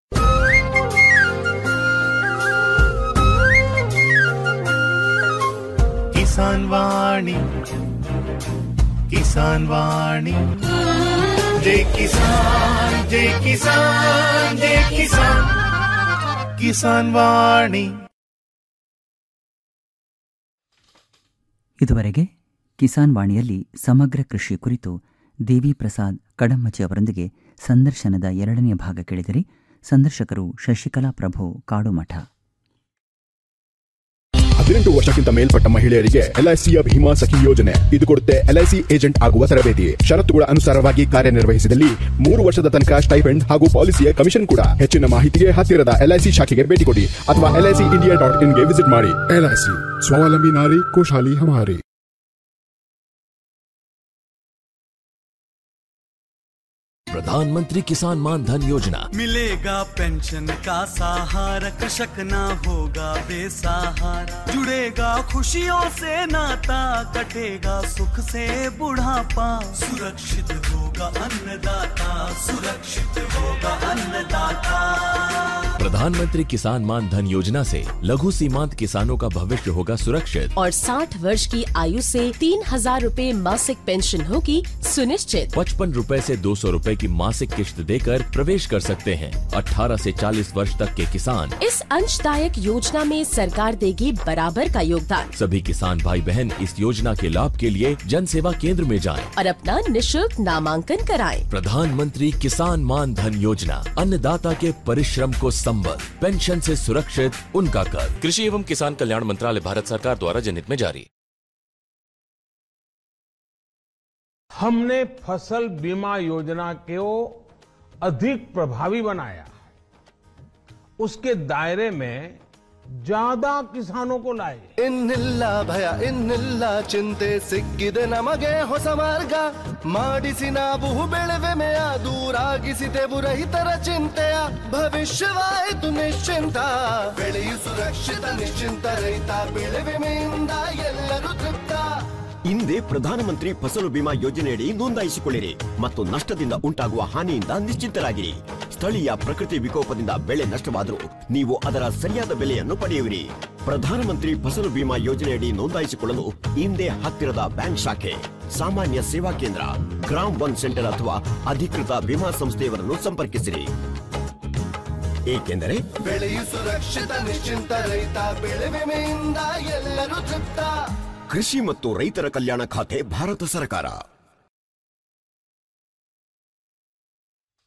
S3: ಕಿಸಾನ್ ವಾಣಿ ಕಿಸಾನ್ ವಾಣಿ ಜೈ ಕಿಸಾನ್ ಜೈ ಕಿಸಾನ್ ಜೈ ಕಿಸಾನ್ ಕಿಸಾನ್ ವಾಣಿ
S9: ಇದುವರೆಗೆ ಕಿಸಾನ್ ವಾಣಿಯಲ್ಲಿ ಸಮಗ್ರ ಕೃಷಿ ಕುರಿತು ದೇವಿ ಪ್ರಸಾದ್ ಕಡಮ್ಮಚ್ಚಿ ಅವರೊಂದಿಗೆ ಸಂದರ್ಶನದ ಎರಡನೇ ಭಾಗ ಕೇಳಿದಿರಿ ಸಂದರ್ಶಕರು ಶಶಿಕಲಾ ಪ್ರಭು ಕಾಡುಮಠ
S10: ಹದಿನೆಂಟು ವರ್ಷಕ್ಕಿಂತ ಮೇಲ್ಪಟ್ಟ ಮಹಿಳೆಯರಿಗೆ ಎಲ್ಐಸಿಯ ಭೀಮಾ ಸಖಿ ಯೋಜನೆ ಇದು ಕೊಡುತ್ತೆ ಎಲ್ಐಸಿ ಏಜೆಂಟ್ ಆಗುವ ತರಬೇತಿ ಷರತ್ತುಗಳ ಅನುಸಾರವಾಗಿ ಕಾರ್ಯನಿರ್ವಹಿಸಿದಲ್ಲಿ ಮೂರು ವರ್ಷದ ತನಕ ಸ್ಟೈಫೆಂಡ್ ಹಾಗೂ ಪಾಲಿಸಿಯ ಕಮಿಷನ್ ಕೂಡ ಹೆಚ್ಚಿನ ಮಾಹಿತಿಗೆ ಹತ್ತಿರದ ಎಲ್ಐಸಿ ಶಾಖೆಗೆ ಭೇಟಿ ಕೊಡಿ ಅಥವಾ ಎಲ್ಐಸಿ ಇಂಡಿಯಾ ಡಾಟ್ ಇನ್ಗೆ ವಿಸಿಟ್ ಮಾಡಿ ಎಲ್ಐಸಿ ಸ್ವಾವಲಂಬಿ ನಾರಿ ಖುಷಹಾಲಿ ಹಮಾರಿ
S11: प्रधानमंत्री किसान मान धन योजना
S12: मिलेगा पेंशन का सहारा कृषक ना होगा बेसहारा जुड़ेगा खुशियों से नाता कटेगा सुख से बुढ़ापा सुरक्षित होगा अन्नदाता सुरक्षित होगा अन्नदाता
S11: प्रधानमंत्री किसान मान धन योजना से लघु सीमांत किसानों का भविष्य होगा सुरक्षित
S13: और 60 वर्ष की आयु से तीन हजार रूपए मासिक पेंशन होगी सुनिश्चित
S11: पचपन रूपए से दो सौ रूपए की मासिक किश्त देकर प्रवेश कर सकते हैं 18 से 40 वर्ष तक के किसान
S13: इस अंशदायक योजना में सरकार देगी बराबर का योगदान
S11: सभी किसान भाई बहन इस योजना के लाभ के लिए जन सेवा केंद्र में जाएं।
S13: और अपना निशुल्क नामांकन कराएं।
S11: प्रधानमंत्री किसान मान धन योजना अन्नदाता के परिश्रम को संबल पेंशन से सुरक्षित उनका कर
S14: कृषि एवं किसान कल्याण मंत्रालय भारत सरकार द्वारा जनहित में जारी
S15: हमने फसल बीमा योजना को अधिक प्रभावी बनाया उसके दायरे में ज्यादा किसानों को लाए
S16: ಇನ್ನಿಲ್ಲ ಭಯ ಇನ್ನಿಲ್ಲ ಚಿಂತೆ ಸಿಕ್ಕಿದೆ ನಮಗೆ ಹೊಸ ಮಾರ್ಗ ಮಾಡಿಸಿ ನಾವು ಬೆಳೆವೆಮೆಯ ದೂರಾಗಿಸಿದೆವು ರೈತರ ಚಿಂತೆಯ ಭವಿಷ್ಯವಾಯಿತು ನಿಶ್ಚಿಂತ ಬೆಳೆಯು ಸುರಕ್ಷಿತ ನಿಶ್ಚಿಂತ ರೈತ ಬೆಳೆ ವಿಮೆಯಿಂದ ಎಲ್ಲರೂ ತೃಪ್ತ
S17: ಹಿಂದೆ ಪ್ರಧಾನಮಂತ್ರಿ ಫಸಲು ಬಿಮಾ ಯೋಜನೆಯಡಿ ನೋಂದಾಯಿಸಿಕೊಳ್ಳಿರಿ ಮತ್ತು ನಷ್ಟದಿಂದ ಉಂಟಾಗುವ ಹಾನಿಯಿಂದ ನಿಶ್ಚಿಂತರಾಗಿರಿ ಸ್ಥಳೀಯ ಪ್ರಕೃತಿ ವಿಕೋಪದಿಂದ ಬೆಳೆ ನಷ್ಟವಾದರೂ ನೀವು ಅದರ ಸರಿಯಾದ ಬೆಲೆಯನ್ನು ಪಡೆಯುವಿರಿ ಪ್ರಧಾನಮಂತ್ರಿ ಫಸಲು ಬಿಮಾ ಯೋಜನೆಯಡಿ ನೋಂದಾಯಿಸಿಕೊಳ್ಳಲು ಹಿಂದೆ ಹತ್ತಿರದ ಬ್ಯಾಂಕ್ ಶಾಖೆ ಸಾಮಾನ್ಯ ಸೇವಾ ಕೇಂದ್ರ ಗ್ರಾಮ್ ಒನ್ ಸೆಂಟರ್ ಅಥವಾ ಅಧಿಕೃತ ವಿಮಾ ಸಂಸ್ಥೆಯವರನ್ನು ಸಂಪರ್ಕಿಸಿರಿ ಏಕೆಂದರೆ
S16: ಬೆಳೆಯು ಸುರಕ್ಷಿತ ನಿಶ್ಚಿಂತ ರೈತ ಬೆಳೆ ವಿಮೆಯಿಂದ ಎಲ್ಲರೂ ತೃಪ್ತ
S17: ಕೃಷಿ ಮತ್ತು ರೈತರ ಕಲ್ಯಾಣ ಖಾತೆ ಭಾರತ ಸರ್ಕಾರ